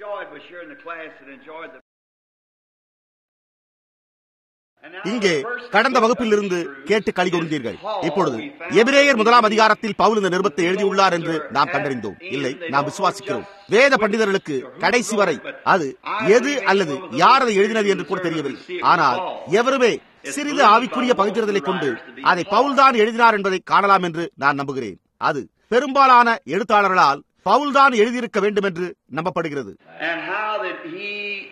enjoyed was sharing the class and enjoyed the இங்கே கடந்த வகுப்பில் இருந்து கேட்டு களி கொண்டீர்கள் இப்பொழுது எபிரேயர் முதலாம் அதிகாரத்தில் பவுல் இந்த நிருபத்தை எழுதியுள்ளார் என்று நாம் கண்டறிந்தோம் இல்லை நாம் விசுவாசிக்கிறோம் வேத பண்டிதர்களுக்கு கடைசி வரை அது எது அல்லது யார் அதை எழுதினது என்று கூட தெரியவில்லை ஆனால் எவருமே சிறிது ஆவிக்குரிய பகுதிகளை கொண்டு அதை பவுல்தான் எழுதினார் என்பதை காணலாம் என்று நான் நம்புகிறேன் அது பெரும்பாலான எழுத்தாளர்களால் பவுல்தான் எழுதியிருக்க வேண்டும் என்று நம்பப்படுகிறது and how that he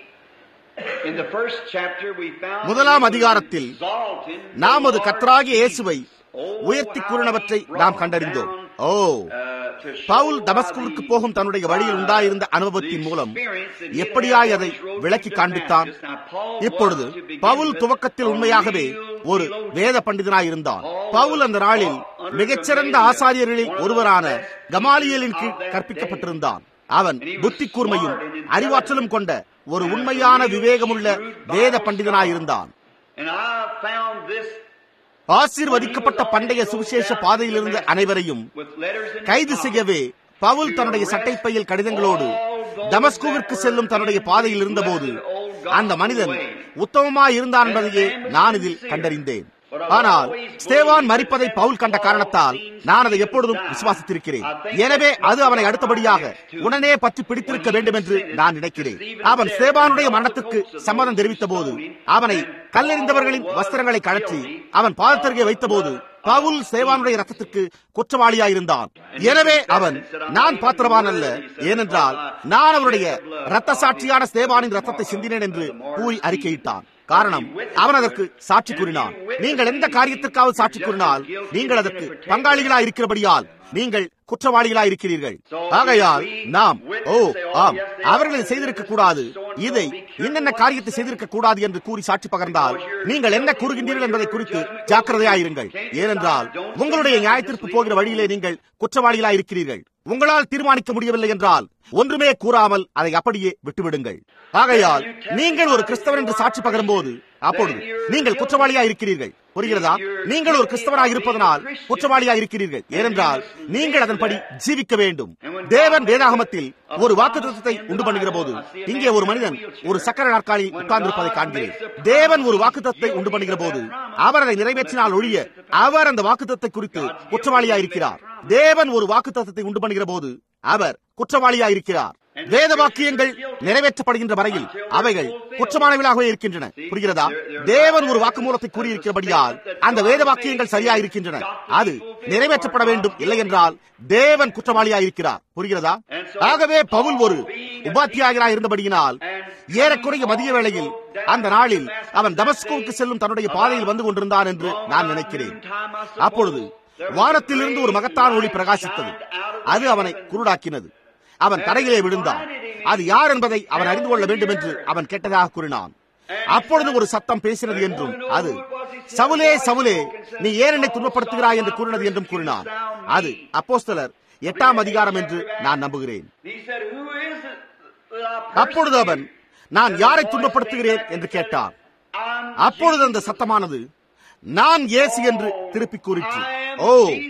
in the first chapter we found முதலாம் அதிகாரத்தில் exalted the நாம் அது Lord கர்த்தராகிய Jesus. இயேசுவை Oh, உயர்த்தி how கூறினவற்றை he நாம் brought கண்டறிந்தோம் down, O uh, to show Pavul how தமஸ்குவுக்கு the- போகும் தன்னுடைய வழியில் உண்டாயிருந்த அனுபவத்தின் மூலம் எப்படியாய் அதை விளக்கி காண்பித்தான் இப்பொழுது பவுல் துவக்கத்தில் உண்மையாகவே ஒரு வேத பண்டிதனாய் இருந்தான் பவுல் அந்த நாளில் மிகச்சிறந்த ஆசாரியர்களில் ஒருவரான கமாலியலின் கீழ் கற்பிக்கப்பட்டிருந்தான் அவன் புத்தி கூர்மையும் அறிவாற்றலும் கொண்ட ஒரு உண்மையான விவேகமுள்ள வேத பண்டிதனாயிருந்தான் And I found this ஆசீர்வதிக்கப்பட்ட பண்டைய சுவிசேஷ பாதையில் இருந்த அனைவரையும் with letters in கைது his செய்யவே பவுல் தன்னுடைய சட்டைப்பையில் கடிதங்களோடு தமஸ்குவிற்கு செல்லும் தன்னுடைய பாதையில் இருந்தபோது அந்த மனிதன் உத்தமமாய் இருந்தான் என்பதையே நான் இதில் கண்டறிந்தேன் ஆனால் ஸ்தேவான் மரிப்பதை பவுல் கண்ட காரணத்தால் நான் அதை எப்பொழுதும் விசுவாசித்திருக்கிறேன் எனவே அது அவனை அடுத்தபடியாக உடனே பற்றி பிடித்திருக்க வேண்டும் என்று நான் நினைக்கிறேன் அவன் ஸ்தேவானுடைய மரணத்திற்கு சம்மதம் தெரிவித்த போது அவனை கல்லெறிந்தவர்களின் வஸ்திரங்களை கழற்றி அவன் பாதத்தருகே வைத்தபோது பவுல் சேவானுடைய ரத்தத்திற்கு குற்றவாளியாயிருந்தான் எனவே அவன் நான் பாத்திரவான் அல்ல ஏனென்றால் நான் அவருடைய ரத்த சாட்சியான சேவானின் ரத்தத்தை சிந்தினேன் என்று கூறி அறிக்கையிட்டான் காரணம் அவன் அதற்கு சாட்சி கூறினான் நீங்கள் எந்த காரியத்திற்காவது சாட்சி கூறினால் நீங்கள் அதற்கு பங்காளிகளா இருக்கிறபடியால் நீங்கள் குற்றவாளிகளா இருக்கிறீர்கள் ஆகையால் நாம் ஓ ஆம் அவர்கள் இதை செய்திருக்க கூடாது இதை என்னென்ன காரியத்தை செய்திருக்க கூடாது என்று கூறி சாட்சி பகர்ந்தால் நீங்கள் என்ன கூறுகின்றீர்கள் என்பதை குறித்து ஜாக்கிரதையாயிருங்கள் ஏனென்றால் உங்களுடைய நியாயத்திற்கு போகிற வழியிலே நீங்கள் குற்றவாளிகளா இருக்கிறீர்கள் உங்களால் தீர்மானிக்க முடியவில்லை என்றால் ஒன்றுமே கூறாமல் அதை அப்படியே விட்டுவிடுங்கள் ஆகையால் நீங்கள் ஒரு கிறிஸ்தவன் என்று சாட்சி பகரும்போது அப்பொழுது நீங்கள் குற்றவாளியா இருக்கிறீர்கள் புரிகிறதா நீங்கள் ஒரு கிறிஸ்தவனாக இருப்பதனால் குற்றவாளியாக இருக்கிறீர்கள் ஏனென்றால் நீங்கள் அதன்படி ஜீவிக்க வேண்டும் தேவன் வேதாகமத்தில் ஒரு வாக்குத்தத்தை உண்டு பண்ணுகிற போது இங்கே ஒரு மனிதன் ஒரு சக்கர நாற்காலியில் உட்கார்ந்திருப்பதை காண்கிறேன் தேவன் ஒரு வாக்குத்தத்தை உண்டு பண்ணுகிற போது அவர் அதை நிறைவேற்றினால் ஒழிய அவர் அந்த வாக்குத்தத்தை குறித்து குற்றவாளியா இருக்கிறார் தேவன் ஒரு வாக்குத்தத்தை உண்டு பண்ணுகிற போது அவர் குற்றவாளியா இருக்கிறார் வேத வாக்கியங்கள் நிறைவேற்றப்படுகின்ற வரையில் அவைகள் குற்றமானவர்களாகவே இருக்கின்றன புரிகிறதா தேவன் ஒரு வாக்குமூலத்தை கூறியிருக்கிறபடியால் அந்த வேத வாக்கியங்கள் சரியா இருக்கின்றன அது நிறைவேற்றப்பட வேண்டும் இல்லை என்றால் தேவன் குற்றவாளியா இருக்கிறார் புரிகிறதா ஆகவே பவுல் ஒரு உபாத்தியாயராக இருந்தபடியினால் ஏறக்குறைய மதிய வேளையில் அந்த நாளில் அவன் தமஸ்கோவுக்கு செல்லும் தன்னுடைய பாதையில் வந்து கொண்டிருந்தான் என்று நான் நினைக்கிறேன் அப்பொழுது வானத்திலிருந்து ஒரு மகத்தான ஒளி பிரகாசித்தது அது அவனை குருடாக்கினது அவன் தரையிலே விழுந்தான் அது யார் என்பதை அவன் அறிந்து கொள்ள வேண்டும் என்று அவன் கேட்டதாக கூறினான் அப்பொழுது ஒரு சத்தம் பேசினது என்றும் அது சவுலே சவுலே நீ ஏன் என்னை துன்பப்படுத்துகிறாய் என்று கூறினது என்றும் கூறினான் அது அப்போஸ்தலர் எட்டாம் அதிகாரம் என்று நான் நம்புகிறேன் He said, Who is it that I அப்பொழுது அவன் நான் யாரை துன்பப்படுத்துகிறேன் என்று கேட்டான் I'm அப்பொழுது அந்த சத்தமானது நான் இயேசு என்று திருப்பி கூறிற்று ஓ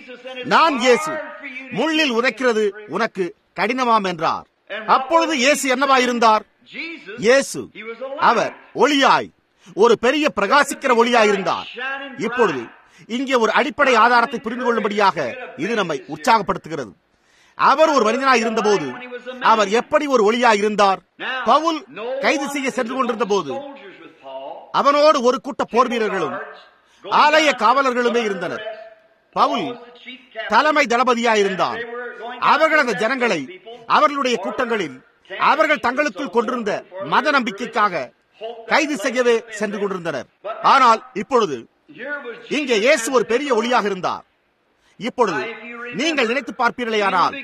நான் இயேசு முள்ளில் உதைக்கிறது உனக்கு கடினமாம் என்றார் அப்பொழுது இயேசு என்னவாயிருந்தார் Jesus. இயேசு He was a light. அவர் ஒளியாய் ஒரு பெரிய பிரகாசிக்கிற ஒளியாய் இருந்தார் இப்பொழுது இங்கே ஒரு அடிப்படை ஆதாரத்தை புரிந்து கொள்ளும்படியாக இது நம்மை உற்சாகப்படுத்துகிறது அவர் ஒரு மனிதனாய் இருந்தபோது அவர் எப்படி ஒரு ஒளியாய் இருந்தார் Now, பவுல் no கைது one செய்ய is சென்று with கொண்டிருந்த போது soldiers with Paul. அவனோடு ஒரு கூட்ட போர் வீரர்களும் ஆலய காவலர்களுமே இருந்தனர் பவுல் தலைமை தளபதியாய் இருந்தான் அவர்கள் அந்த ஜனங்களை அவர்களுடைய கூட்டங்களில் அவர்கள் தங்களுக்குள் கொண்டிருந்த மத நம்பிக்கைக்காக கைது செய்யவே சென்று கொண்டிருந்தனர் ஆனால் இப்பொழுது Here was இங்கே இயேசு ஒரு பெரிய ஒளியாக இருந்தார் இப்பொழுது நீங்கள் நினைத்து பார்ப்பீர்களேயானால்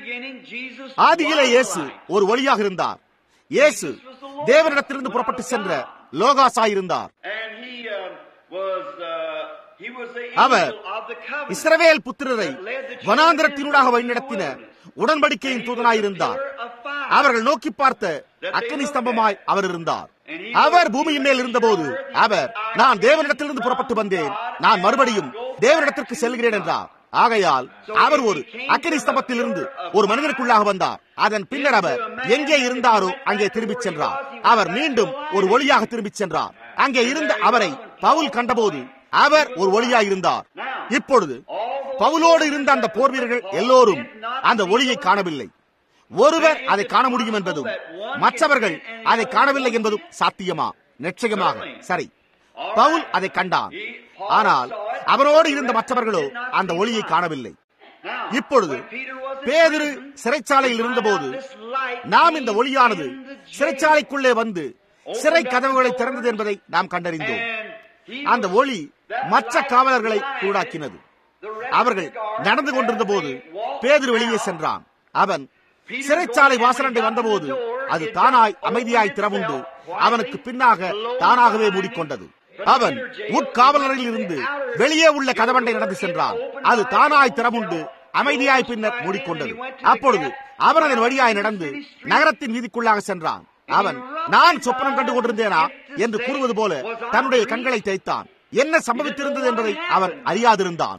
ஆதியிலே இயேசு ஒரு ஒளியாக இருந்தார் இயேசு தேவனிடத்திலிருந்து புறப்பட்டு சென்ற லோகாசாயிருந்தார் And he uh, was uh, he was the our angel of the covenant. இஸ்ரவேல் புத்திரரை வனாந்திரத்தினூடாக வழிநடத்தின உடன்படிக்கையின் தூதனாயிருந்தார் அவர்கள் நோக்கி பார்த்த அக்கினி ஸ்தம்பமாய் அவர் இருந்தார் அவர் பூமியின் மேல் இருந்தபோது அவர் நான் தேவனிடத்திலிருந்து புறப்பட்டு வந்தேன் நான் மறுபடியும் தேவனிடத்திற்கு செல்கிறேன் என்றார் ஆகையால் அவர் ஒரு அக்கினி ஸ்தம்பத்திலிருந்து ஒரு மனிதனுக்குள்ளாக வந்தார் அதன் பின்னர் அவர் எங்கே இருந்தாரோ அங்கே திரும்பிச் சென்றார் அவர் மீண்டும் ஒரு ஒளியாக திரும்பிச் சென்றார் அங்கே இருந்த அவரை பவுல் கண்டபோது அவர் ஒரு ஒளியாக இருந்தார் இப்பொழுது பவுலோடு இருந்த அந்த போர் வீரர்கள் எல்லோரும் அந்த ஒளியை காணவில்லை ஒருவர் அதை காண முடியும் என்பதும் மற்றவர்கள் அதை காணவில்லை என்பதும் சாத்தியமா நிச்சயமாக சரி பவுல் அதை கண்டான் ஆனால் அவரோடு இருந்த மற்றவர்களோ அந்த ஒளியை காணவில்லை இப்பொழுது பேதிரு சிறைச்சாலையில் இருந்தபோது நாம் இந்த ஒளியானது சிறைச்சாலைக்குள்ளே வந்து சிறை கதவுகளை திறந்தது என்பதை நாம் கண்டறிந்தோம் அந்த ஒளி மற்ற காவலர்களை கூடாக்கினது அவர்கள் நடந்து கொண்டிருந்த போது பேதிரு வெளியே சென்றான் அவன் சிறைச்சாலை வாசலண்டை வந்தபோது அது தானாய் அமைதியாய் திறவுண்டு அவனுக்கு பின்னாக தானாகவே மூடிக்கொண்டது அவன் உட்காவலரில் இருந்து வெளியே உள்ள கதவண்டை நடந்து சென்றான் அது தானாய் திறமுண்டு அமைதியாய் பின்னர் மூடிக்கொண்டது அப்பொழுது அவன் அதன் வழியாய் நடந்து நகரத்தின் வீதிக்குள்ளாக சென்றான் அவன் நான் சொப்பனம் கண்டு கொண்டிருந்தேனா என்று கூறுவது போல தன்னுடைய கண்களை தேய்த்தான் என்ன சம்பவித்திருந்தது என்பதை அவன் அறியாதிருந்தான்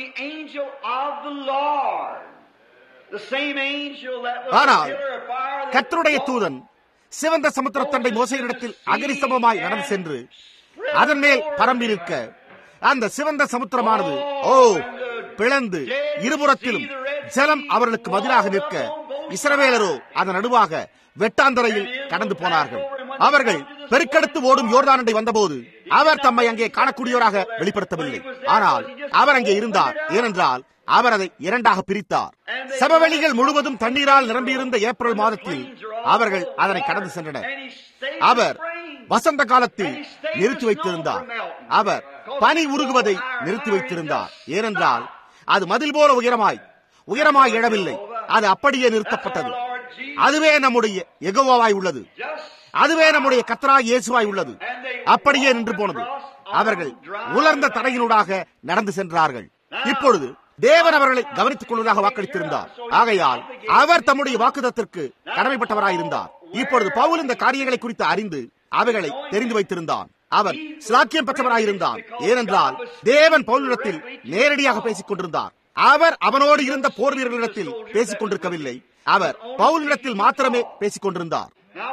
ஆனால் கத்தருடைய தூதன் சிவந்த சமுத்திரத்தண்டை மோசையிடத்தில் அகரிசமமாய் நடந்து சென்று அதன் மேல் பரம்பி நிற்க அந்த சிவந்த சமுத்திரமானது ஓ பிளந்து இருபுறத்திலும் ஜலம் அவர்களுக்கு பதிலாக நிற்க இஸ்ரவேலரோ அதன் நடுவாக வெட்டாந்தரையில் கடந்து போனார்கள் அவர்கள் பெருக்கெடுத்து ஓடும் யோர்தானண்டை வந்தபோது அவர் தம்மை அங்கே காணக்கூடியவராக வெளிப்படுத்தவில்லை ஆனால் அவர் அங்கே இருந்தார் ஏனென்றால் அவர் அதை இரண்டாக பிரித்தார் சமவெளிகள் முழுவதும் தண்ணீரால் நிரம்பியிருந்த ஏப்ரல் மாதத்தில் அவர்கள் அதனை கடந்து சென்றனர் அவர் வசந்த காலத்தில் நிறுத்தி வைத்திருந்தார் அவர் பனி உருகுவதை நிறுத்தி வைத்திருந்தார் ஏனென்றால் அது மதில் போல உயரமாய் உயரமாய் எழவில்லை அது அப்படியே நிறுத்தப்பட்டது அதுவே நம்முடைய எகோவாய் உள்ளது அதுவே நம்முடைய கத்தராய் இயேசுவாய் உள்ளது அப்படியே நின்று போனது அவர்கள் உலர்ந்த தரையினூடாக நடந்து சென்றார்கள் இப்பொழுது தேவன் அவர்களை கவனித்துக் கொள்வதாக வாக்களித்திருந்தார் ஆகையால் அவர் தம்முடைய வாக்குதத்திற்கு கடமைப்பட்டவராயிருந்தார் இப்பொழுது பவுல் இந்த காரியங்களை குறித்து அறிந்து அவைகளை தெரிந்து வைத்திருந்தான் அவன் சிலாக்கியம் பெற்றவராயிருந்தான் ஏனென்றால் தேவன் பவுலிடத்தில் நேரடியாக பேசிக் கொண்டிருந்தார் அவர் அவனோடு இருந்த போர் வீரர்களிடத்தில் பேசிக் கொண்டிருக்கவில்லை அவர் பவுலிடத்தில் மாத்திரமே பேசிக் கொண்டிருந்தார்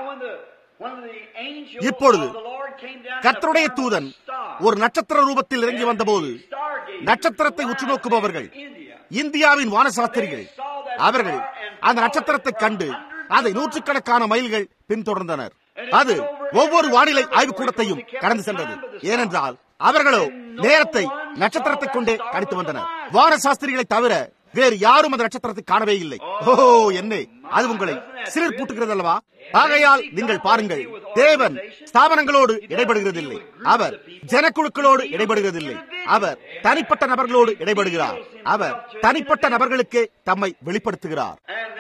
இப்பொழுது கர்த்தருடைய தூதன் ஒரு நட்சத்திர ரூபத்தில் இறங்கி வந்தபோது நட்சத்திரத்தை உற்று நோக்குபவர்கள் இந்தியாவின் வானசாஸ்திரிகள் அவர்கள் அந்த நட்சத்திரத்தை கண்டு அதை நூற்றுக்கணக்கான மைல்கள் பின்தொடர்ந்தனர் அது ஒவ்வொரு வானிலை ஆய்வுக்கூடத்தையும் கடந்து சென்றது ஏனென்றால் அவர்களோ நேரத்தை நட்சத்திரத்தை கொண்டே கணித்து வந்தனர் வானசாஸ்திரிகளை தவிர வேறு யாரும் அந்த நட்சத்திரத்தை காணவே இல்லை ஓஹோ என்ன அது உங்களை சிலர் பூட்டுகிறது அல்லவா ஆகையால் நீங்கள் பாருங்கள் தேவன் ஸ்தாபனங்களோடு இடைபடுகிறதில்லை அவர் ஜனக்குழுக்களோடு இடைபடுகிறதில்லை அவர் தனிப்பட்ட நபர்களோடு இடைபடுகிறார் அவர் தனிப்பட்ட நபர்களுக்கு தம்மை வெளிப்படுத்துகிறார்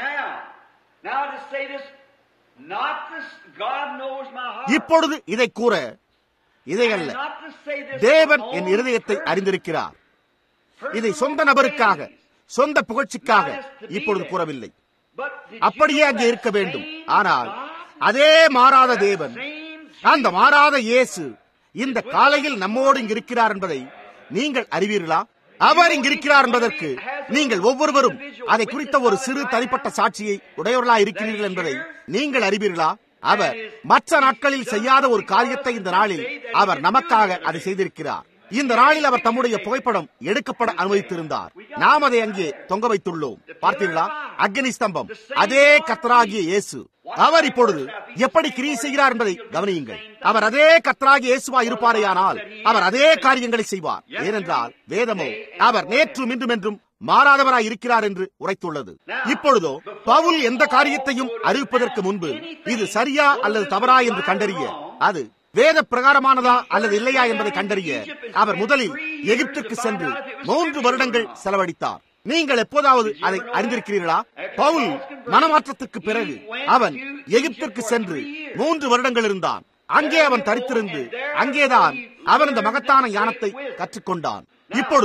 இப்பொழுது இதை கூற இதை அல்ல தேவன் என் இருதயத்தை அறிந்திருக்கிறார் இதை சொந்த நபருக்காக சொந்த புகழ்ச்சிக்காக இப்பொழுது கூறவில்லை அப்படியே அங்கே இருக்க வேண்டும் ஆனால் அதே மாறாத தேவன் அந்த மாறாத இயேசு இந்த காலையில் நம்மோடு இங்கு இருக்கிறார் என்பதை நீங்கள் அறிவீர்களா அவர் இங்கு இருக்கிறார் என்பதற்கு நீங்கள் ஒவ்வொருவரும் அதை குறித்த ஒரு சிறு தனிப்பட்ட சாட்சியை உடையவர்களா இருக்கிறீர்கள் என்பதை நீங்கள் அறிவீர்களா அவர் மற்ற நாட்களில் செய்யாத ஒரு காரியத்தை இந்த நாளில் அவர் நமக்காக அதை செய்திருக்கிறார் இந்த நாளில் அவர் தம்முடைய புகைப்படம் எடுக்கப்பட அனுமதித்திருந்தார் நாம் அதை அங்கே தொங்க வைத்துள்ளோம் பார்த்தீர்களா அக்னி ஸ்தம்பம் அதே கத்தராகிய இயேசு அவர் இப்பொழுது எப்படி கிரியை செய்கிறார் என்பதை கவனியுங்கள் அவர் அதே கத்தராகிய இயேசுவா இருப்பாரேயானால் அவர் அதே காரியங்களை செய்வார் ஏனென்றால் வேதமோ அவர் நேற்றும் இன்றும் என்றும் மாறாதவராய் இருக்கிறார் என்று உரைத்துள்ளது இப்பொழுதோ பவுல் எந்த காரியத்தையும் அறிவிப்பதற்கு முன்பு இது சரியா அல்லது தவறா என்று கண்டறிய அது வேத பிரகாரமானதா அல்லது இல்லையா என்பதை கண்டறிய அவர் முதலில் எகிப்திற்கு சென்று மூன்று வருடங்கள் செலவழித்தார் நீங்கள் எப்போதாவது அதை அறிந்திருக்கிறீர்களா பவுல் மனமாற்றத்துக்கு பிறகு அவன் எகிப்திற்கு சென்று மூன்று வருடங்கள் இருந்தான் அங்கே அவன் தரித்திருந்து அங்கேதான் அவன் இந்த மகத்தான ஞானத்தை கற்றுக்கொண்டான் இப்பொழுது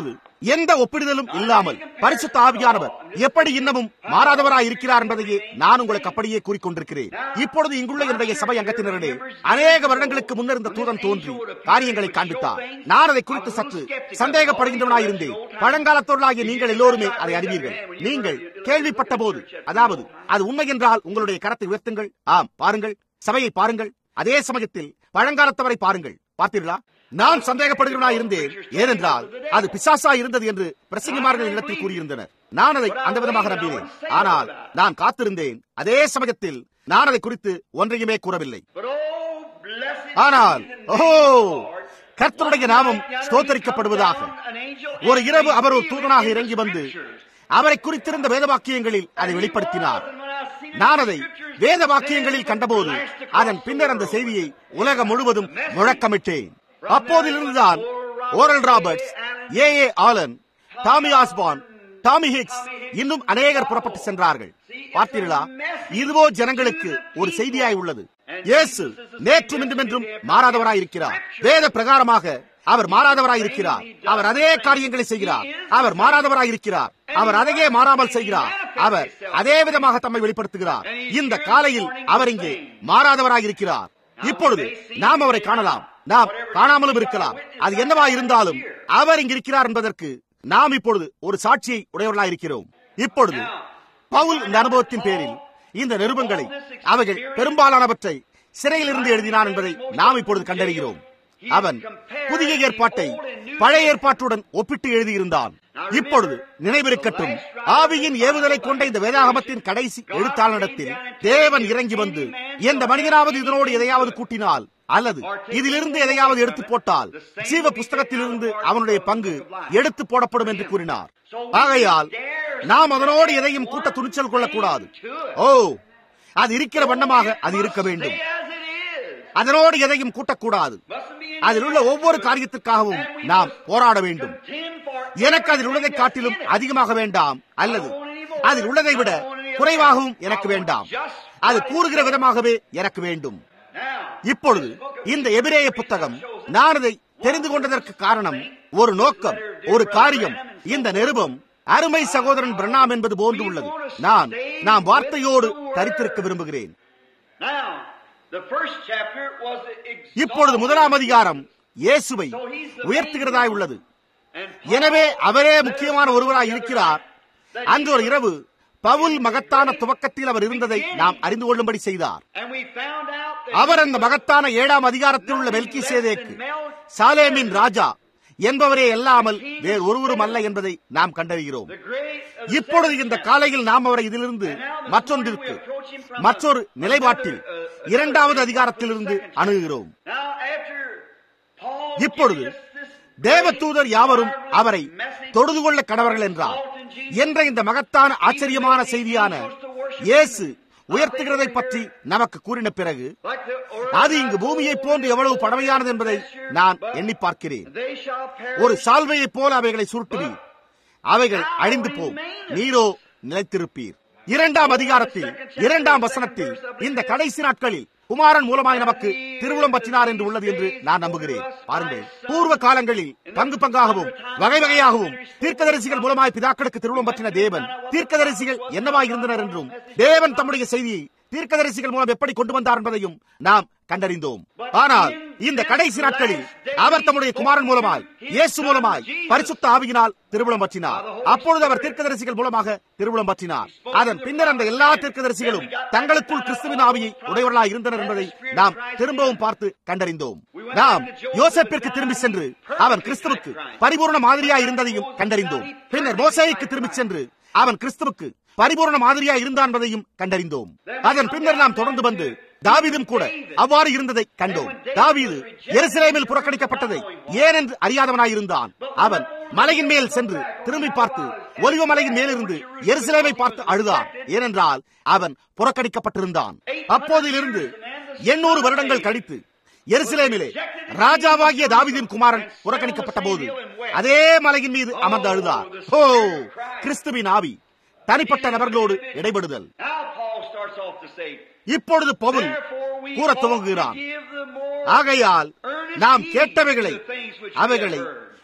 எந்த ஒப்பிடுதலும் இல்லாமல் பரிசுத்த ஆவியானவர் எப்படி இன்னமும் மாறாதவராய் இருக்கிறார் என்பதையே நான் உங்களுக்கு அப்படியே கூறிக்கொண்டிருக்கிறேன் இப்பொழுது இங்குள்ள என்னுடைய சபை அங்கத்தினரிடையே அநேக வருடங்களுக்கு முன்னர் இந்த தூதன் தோன்றி காரியங்களை காண்பித்தார் நான் அதை குறித்து சற்று சந்தேகப்படுகின்றவனாயிருந்தேன் பழங்காலத்தோர்களாகிய நீங்கள் எல்லோருமே அதை அறிவீர்கள் நீங்கள் கேள்விப்பட்ட போது அதாவது அது உண்மை என்றால் உங்களுடைய கரத்தை உயர்த்துங்கள் ஆம் பாருங்கள் சபையை பாருங்கள் அதே சமயத்தில் பழங்காலத்தவரை பாருங்கள் பார்த்தீர்களா நான் சந்தேகப்படுகிறவனா இருந்தேன் ஏனென்றால் அது பிசாசா இருந்தது என்று பிரசங்கமார்கள் இடத்தில் கூறியிருந்தனர் நான் அதை அந்த விதமாக நம்பினேன் ஆனால் நான் காத்திருந்தேன் அதே சமயத்தில் நான் அதை குறித்து ஒன்றையுமே கூறவில்லை ஆனால் ஓஹோ கர்த்தருடைய நாமம் ஸ்தோத்தரிக்கப்படுவதாக ஒரு இரவு அவர் ஒரு தூதனாக இறங்கி வந்து அவரை குறித்திருந்த வேத வாக்கியங்களில் அதை வெளிப்படுத்தினார் நான் அதை வேத வாக்கியங்களில் கண்டபோது அதன் பின்னர் அந்த செய்தியை உலகம் முழுவதும் முழக்கமிட்டேன் அப்போதிலிருந்துதான் Oral Roberts A A Allen Tommy Osborn Tommy Hicks இன்னும் அநேகர் புறப்பட்டு சென்றார்கள் பார்த்தீர்களா இதுவோ ஜனங்களுக்கு ஒரு செய்தியாய் உள்ளது இயேசு நேற்றும் இன்றும் என்றும் மாறாதவராய் இருக்கிறார் வேத பிரகாரமாக அவர் மாறாதவராய் இருக்கிறார் அவர் அதே காரியங்களை செய்கிறார் அவர் மாறாதவராய் இருக்கிறார் அவர் அதையே மாறாமல் செய்கிறார் அவர் அதே விதமாக தம்மை வெளிப்படுத்துகிறார் இந்த காலையில் அவர் இங்கே மாறாதவராய் இருக்கிறார் இப்பொழுது நாம் அவரை காணலாம் நாம் காணாமலும் இருக்கலாம் அது என்னவா இருந்தாலும் அவர் இங்கு இருக்கிறார் என்பதற்கு நாம் இப்பொழுது ஒரு சாட்சியை உடையவர்களாக இருக்கிறோம் இப்பொழுது பவுல் இந்த அனுபவத்தின் பேரில் இந்த நிருபங்களை அவைகள் பெரும்பாலானவற்றை சிறையில் இருந்து எழுதினான் என்பதை நாம் இப்பொழுது கண்டறிகிறோம் அவன் புதிய ஏற்பாட்டை பழைய ஏற்பாட்டுடன் ஒப்பிட்டு எழுதியிருந்தான் இப்பொழுது நினைவிருக்கட்டும் ஆவியின் ஏவுதலை கொண்ட இந்த வேதாகமத்தின் கடைசி எழுத்தாளனிடத்தில் தேவன் இறங்கி வந்து எந்த மனிதனாவது இதனோடு எதையாவது கூட்டினால் அல்லது இதிலிருந்து எதையாவது எடுத்து போட்டால் ஜீவ புஸ்தகத்திலிருந்து அவனுடைய பங்கு எடுத்து போடப்படும் என்று கூறினார் ஆகையால் நாம் அதனோடு எதையும் கூட்ட துணிச்சல் கொள்ளக்கூடாது ஓ அது இருக்கிற வண்ணமாக அது இருக்க வேண்டும் அதனோடு எதையும் கூட்டக்கூடாது அதில் உள்ள ஒவ்வொரு காரியத்திற்காகவும் நாம் போராட வேண்டும் எனக்கு அதில் உள்ளதை காட்டிலும் அதிகமாக வேண்டாம் அல்லது அதில் உள்ளதை விட குறைவாகவும் எனக்கு வேண்டாம் அது கூறுகிற விதமாகவே எனக்கு வேண்டும் இப்பொழுது இந்த எபிரேய புத்தகம் நான் அதை தெரிந்து கொண்டதற்கு காரணம் ஒரு நோக்கம் ஒரு காரியம் இந்த நிருபம் அருமை சகோதரன் பிரணாம் என்பது போன்று உள்ளது நான் நாம் வார்த்தையோடு தரித்திருக்க விரும்புகிறேன் இப்பொழுது முதலாம் அதிகாரம் இயேசுவை உயர்த்துகிறதாய் உள்ளது எனவே அவரே முக்கியமான ஒருவராய் இருக்கிறார் அன்று ஒரு இரவு பவுல் மகத்தான துவக்கத்தில் அவர் இருந்ததை நாம் அறிந்து கொள்ளும்படி செய்தார் அவர் அந்த மகத்தான ஏழாம் அதிகாரத்தில் உள்ள மெல்கி சேதேக்கு சாலேமின் ராஜா என்பவரே அல்லாமல் வேறு ஒருவரும் அல்ல என்பதை நாம் கண்டறிகிறோம் இப்பொழுது இந்த காலையில் நாம் அவரை இதிலிருந்து மற்றொன்றிற்கு மற்றொரு நிலைப்பாட்டில் இரண்டாவது அதிகாரத்திலிருந்து அணுகுகிறோம் இப்பொழுது தேவதூதர் யாவரும் அவரை தொழுது கொள்ள கடவர்கள் என்றார் என்ற இந்த மகத்தான ஆச்சரியமான செய்தியான இயேசு உயர்த்துகிறதை பற்றி நமக்கு கூறின பிறகு அது இங்கு பூமியை போன்று எவ்வளவு பழமையானது என்பதை நான் எண்ணி பார்க்கிறேன் ஒரு சால்வையைப் போல அவைகளை சுருட்டுவீர் அவைகள் அழிந்து போம் நீரோ நிலைத்திருப்பீர் இரண்டாம் அதிகாரத்தில் இரண்டாம் வசனத்தில் இந்த கடைசி நாட்களில் குமாரன் மூலமாய் நமக்கு திருவுளம் பற்றினார் என்று உள்ளது என்று நான் நம்புகிறேன் பாருங்கள் பூர்வ காலங்களில் பங்கு பங்காகவும் வகை வகையாகவும் தீர்க்கதரிசிகள் மூலமாய் பிதாக்களுக்கு திருவுளம் பற்றின தேவன் தீர்க்கதரிசிகள் என்னவாய் இருந்தனர் என்றும் தேவன் தம்முடைய செய்தியை தீர்க்கதரிசிகள் மூலம் எப்படி கொண்டு வந்தார் என்பதையும் நாம் கண்டறிந்தோம் ஆனால் இந்த கடைசி நாட்களில் அவர் தம்முடைய குமாரன் மூலமாய் இயேசு மூலமாய் பரிசுத்த ஆவியினால் திருவிழம் பற்றினார் அப்பொழுது அவர் தீர்க்கதரிசிகள் மூலமாக திருவிழம் பற்றினார் அதன் பின்னர் அந்த எல்லா தீர்க்கதரிசிகளும் தங்களுக்குள் கிறிஸ்துவின் ஆவியை உடையவர்களாய் இருந்தனர் என்பதை நாம் திரும்பவும் பார்த்து கண்டறிந்தோம் நாம் யோசப்பிற்கு திரும்பி சென்று அவன் கிறிஸ்துவுக்கு பரிபூர்ண மாதிரியா இருந்ததையும் கண்டறிந்தோம் பின்னர் மோசைக்கு திரும்பி சென்று அவன் கிறிஸ்துவுக்கு பரிபூர்ண மாதிரியா இருந்தான் என்பதையும் கண்டறிந்தோம் அதன் பின்னர் நாம் தொடர்ந்து வந்து தாவீதும் கூட அவ்வாறு இருந்ததை கண்டோம் தாவீது எருசலேமில் புறக்கணிக்கப்பட்டதை ஏனென்று அறியாதவனாயிருந்தான் அவன் மலையின் மேல் சென்று திரும்பி பார்த்து ஒலிவ மலையின் மேலிருந்து எருசலேமை பார்த்து அழுதான் ஏனென்றால் அவன் புறக்கணிக்கப்பட்டிருந்தான் அப்போதிலிருந்து எண்ணூறு வருடங்கள் கழித்து எருசலேமிலே ராஜாவாகிய தாவிதின் குமாரன் புறக்கணிக்கப்பட்ட போது அதே மலையின் மீது அமர்ந்து அழுதார் ஓ கிறிஸ்துவின் ஆவி தனிப்பட்ட நபர்களோடு இடைபடுதல் இப்பொழுது பவுல் கூற துவங்குகிறான் ஆகையால் நாம் கேட்டவைகளை அவைகளை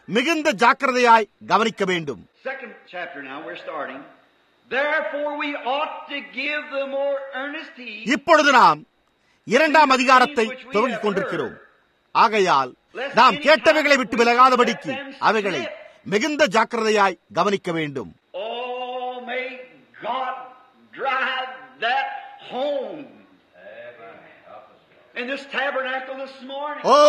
மிகுந்த ஜாக்கிரதையாய் கவனிக்க வேண்டும் Second chapter now, we're starting. Therefore we ought to give the more earnest heed. இப்பொழுது நாம் இரண்டாம் அதிகாரத்தை துவங்கிக் கொண்டிருக்கிறோம் ஆகையால் நாம் கேட்டவைகளை விட்டு விலகாதபடிக்கு அவைகளை மிகுந்த ஜாக்கிரதையாய் கவனிக்க வேண்டும் Oh, may God drive that home. In this tabernacle this morning. ஓ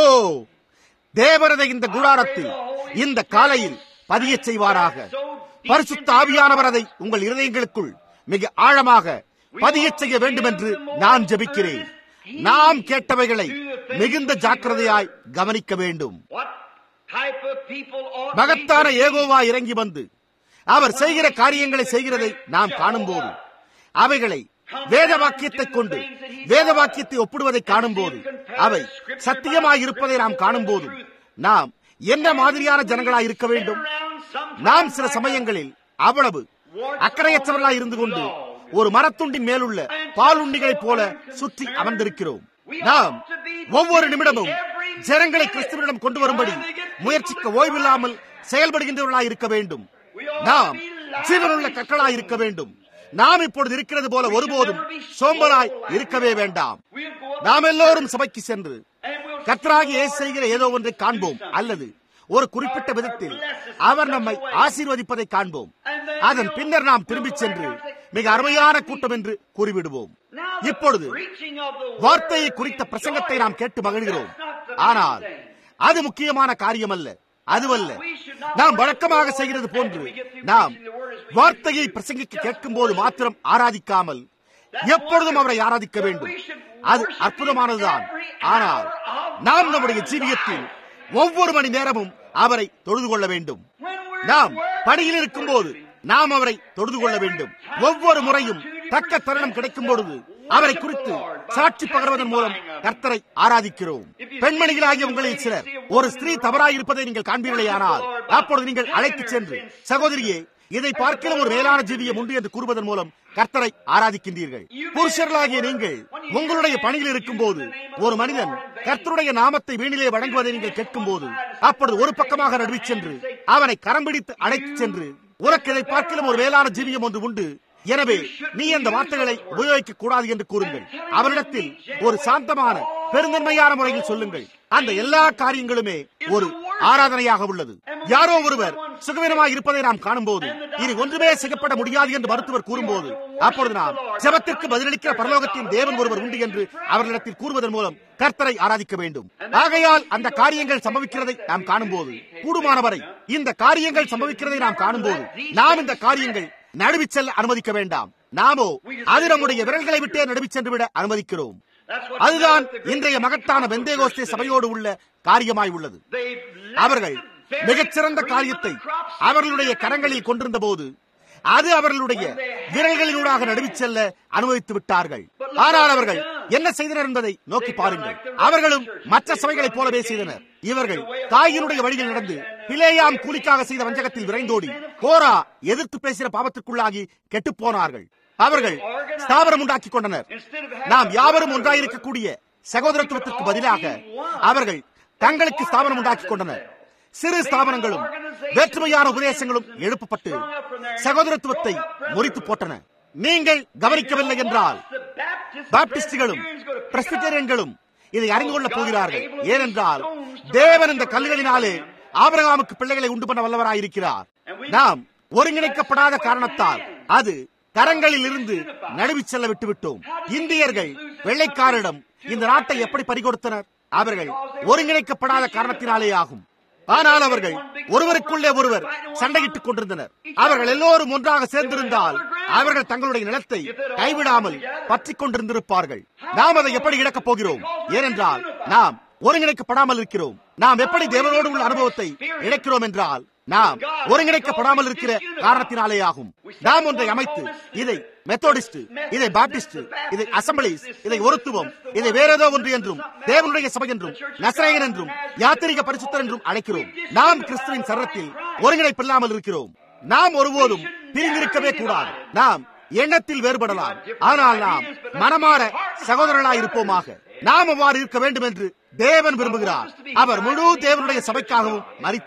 தேவரதை இந்த குடாரத்தில் இந்த காலையில் பதியச் செய்வாராக பரிசுத்த ஆவியானவர் அதை உங்கள் இருதயங்களுக்குள் மிக ஆழமாக பதியச் செய்ய வேண்டும் என்று நான் ஜெபிக்கிறேன் நாம் கேட்டவைகளை மிகுந்த ஜாக்கிரதையாய் கவனிக்க வேண்டும் What type of people ought மகத்தான we to be? ஏகோவா இறங்கி வந்து அவர் செய்கிற காரியங்களை செய்கிறதை நாம் காணும்போது அவைகளை வேத வாக்கியத்தை கொண்டு வேத வாக்கியத்தை ஒப்பிடுவதை காணும்போது அவை சத்தியமாயிருப்பதை நாம் காணும்போது நாம் என்ன மாதிரியான ஜனங்களாய் இருக்க வேண்டும் நாம் சில சமயங்களில் அவ்வளவு அக்கறையற்றவர்களாய் இருந்து கொண்டு ஒரு மரத்துண்டின் மேலுள்ள பாலுண்டிகளைப் போல சுற்றி அமர்ந்திருக்கிறோம் நாம் ஒவ்வொரு நிமிடமும் ஜனங்களை கிறிஸ்துவனிடம் கொண்டு வரும்படி முயற்சிக்க ஓய்வில்லாமல் செயல்படுகின்றவர்களாய் இருக்க வேண்டும் நாம் ஜீவனுள்ள கற்களாய் இருக்க வேண்டும் நாம் இப்பொழுது இருக்கிறது போல ஒருபோதும் சோம்பலாய் இருக்கவே வேண்டாம் We'll go up நாம் எல்லோரும் சபைக்கு சென்று and we'll கர்த்தராகி இயேசு செய்கிற ஏதோ ஒன்றை காண்போம் அல்லது ஒரு குறிப்பிட்ட விதத்தில் அவர் நம்மை ஆசீர்வதிப்பதை காண்போம் அதன் பின்னர் நாம் திரும்பிச் சென்று மிக அருமையான கூட்டம் என்று கூறிவிடுவோம் இப்பொழுது preaching of the word வார்த்தையை குறித்த பிரசங்கத்தை நாம் கேட்டு மகிழ்கிறோம் ஆனால் அது முக்கியமான காரியம் அல்ல அதுவல்ல நாம் வழக்கமாக செய்கிறது போன்று நாம் வார்த்தையை பிரசங்கிக்க கேட்கும் போது மாத்திரம் ஆராதிக்காமல் எப்பொழுதும் அவரை ஆராதிக்க வேண்டும் அது அற்புதமானதுதான் ஆனால் நாம் நம்முடைய ஜீவியத்தில் ஒவ்வொரு மணி நேரமும் அவரை தொழுது கொள்ள வேண்டும் when we're நாம் பணியில் இருக்கும் போது நாம் அவரை தொழுது கொள்ள வேண்டும் ஒவ்வொரு முறையும் தக்க தருணம் கிடைக்கும் பொழுது அவரை குறித்து சாட்சி பகர்வதன் மூலம் கர்த்தரை ஆராதிக்கிறோம் பெண்மணிகளாகிய உங்களில் சிலர் ஒரு ஸ்திரீ தவறாயிருப்பதை நீங்கள் காண்பீர்களேயானால் அப்பொழுது நீங்கள் அழைத்துச் சென்று சகோதரியே இதை பார்க்கிற ஒரு மேலான ஜீவியம் உண்டு என்று கூறுவதன் மூலம் கர்த்தரை ஆராதிக்கின்றீர்கள் புருஷர்களாகிய நீங்கள் உங்களுடைய பணியில் இருக்கும் போது ஒரு மனிதன் கர்த்தருடைய நாமத்தை வீணிலே வழங்குவதை நீங்கள் கேட்கும் போது அப்பொழுது ஒரு பக்கமாக நடுவிச் சென்று அவனை கரம் பிடித்து அழைத்துச் சென்று உனக்கு இதை பார்க்கிலும் ஒரு மேலான ஜீவியம் ஒன்று உண்டு எனவே நீ அந்த வார்த்தைகளை உபயோகிக்க கூடாது என்று கூறுங்கள் அவரிடத்தில் ஒரு சாந்தமான பெருந்தன்மையான முறையில் சொல்லுங்கள் அந்த எல்லா காரியங்களுமே ஒரு ஆராதனையாக உள்ளது யாரோ ஒருவர் சுகவீனமாக இருப்பதை நாம் காணும்போது இனி ஒன்றுமே செய்யப்பட முடியாது என்று மருத்துவர் கூறும்போது அப்பொழுது நாம் ஜெபத்திற்கு பதிலளிக்கிற பரலோகத்தின் தேவன் ஒருவர் உண்டு என்று அவர்களிடத்தில் கூறுவதன் மூலம் கர்த்தரை ஆராதிக்க வேண்டும் ஆகையால் அந்த காரியங்கள் சம்பவிக்கிறதை நாம் காணும்போது கூடுமானவரை இந்த காரியங்கள் சம்பவிக்கிறதை நாம் காணும்போது நாம் இந்த காரியங்கள் நழுவிச் செல்ல அனுமதிக்க வேண்டாம் நாமோ அது நம்முடைய விரல்களை விட்டே நழுவிச் சென்று விட அனுமதிக்கிறோம் அதுதான் இன்றைய மகத்தான வெந்தேகோஸ்தே சபையோடு உள்ள காரியமாய் உள்ளது அவர்கள் மிகச்சிறந்த காரியத்தை அவர்களுடைய கரங்களில் கொண்டிருந்த போது அது அவர்களுடைய விரல்களினூடாக நடுவிச் செல்ல அனுமதித்து விட்டார்கள் ஆனால் அவர்கள் என்ன செய்தனர் என்பதை நோக்கி பாருங்கள் அவர்களும் மற்ற சபைகளைப் போலவே செய்தனர் இவர்கள் தாயினுடைய வழியில் நடந்து பிளேயாம் கூலிக்காக செய்த வஞ்சகத்தில் விரைந்தோடி கோரா எதிர்த்து பேசின பாவத்திற்குள்ளாகி கெட்டுப் போனார்கள் அவர்கள் ஸ்தாபனம் உண்டாக்கிக் கொண்டனர் நாம் யாவரும் ஒன்றாயிருக்கக்கூடிய சகோதரத்துவத்திற்கு பதிலாக அவர்கள் தங்களுக்கு ஸ்தாபனம் உண்டாக்கிக் கொண்டனர் சிறு ஸ்தாபனங்களும் வேற்றுமையான உபதேசங்களும் எழுப்பப்பட்டு சகோதரத்துவத்தை முறித்து போட்டன நீங்கள் கவனிக்கவில்லை என்றால் பாப்டிஸ்டுகளும் பிரஸ்பிட்டரியன்களும் இதை அறிந்து கொள்ளப் போகிறார்கள் ஏனென்றால் தேவன் இந்த கல்லுகளினாலே ஆபிரகாமுக்கு பிள்ளைகளை உண்டு பண்ண வல்லவராயிருக்கிறார் நாம் ஒருங்கிணைக்கப்படாத காரணத்தால் அது கரங்களில் இருந்து நழுவிச் செல்ல விட்டுவிட்டோம் இந்தியர்கள் வெள்ளைக்காரிடம் இந்த நாட்டை எப்படி பறிகொடுத்தனர் அவர்கள் ஒருங்கிணைக்கப்படாத காரணத்தினாலே ஆகும் ஆனால் அவர்கள் ஒருவருக்குள்ளே ஒருவர் சண்டையிட்டுக் கொண்டிருந்தனர் அவர்கள் எல்லோரும் ஒன்றாக சேர்ந்திருந்தால் அவர்கள் தங்களுடைய நிலத்தை கைவிடாமல் பற்றிக் கொண்டிருந்திருப்பார்கள் நாம் அதை எப்படி இழக்கப் போகிறோம் ஏனென்றால் நாம் ஒருங்கிணைக்கப்படாமல் இருக்கிறோம் நாம் எப்படி தேவனோடு உள்ள அனுபவத்தை இழக்கிறோம் என்றால் நாம் ஒருங்கிணைக்கப்படாமல் இருக்கிற காரணத்தினாலே ஆகும் நாம் ஒன்றை அமைத்து இதை மெத்தோடிஸ்ட் இதை பாப்டிஸ்ட் இதை அசம்பிளிஸ் இதை ஒருத்துவம் இதை வேறேதோ ஒன்று என்றும் தேவனுடைய சபை என்றும் நசரேயன் என்றும் யாத்திரிக பரிசுத்தர் என்றும் அழைக்கிறோம் நாம் கிறிஸ்துவின் சரத்தில் ஒருங்கிணைப்பில்லாமல் இருக்கிறோம் நாம் ஒருபோதும் பிரிந்திருக்கவே கூடாது நாம் எண்ணத்தில் வேறுபடலாம் ஆனால் நாம் மனமாற சகோதரர்களாய் இருப்போமாக நாம் அவ்வாறு இருக்க வேண்டும் என்று தேவன் விரும்புகிறார் அவர் முழு தேவனுடைய சபைக்காகவும் மறித்தார்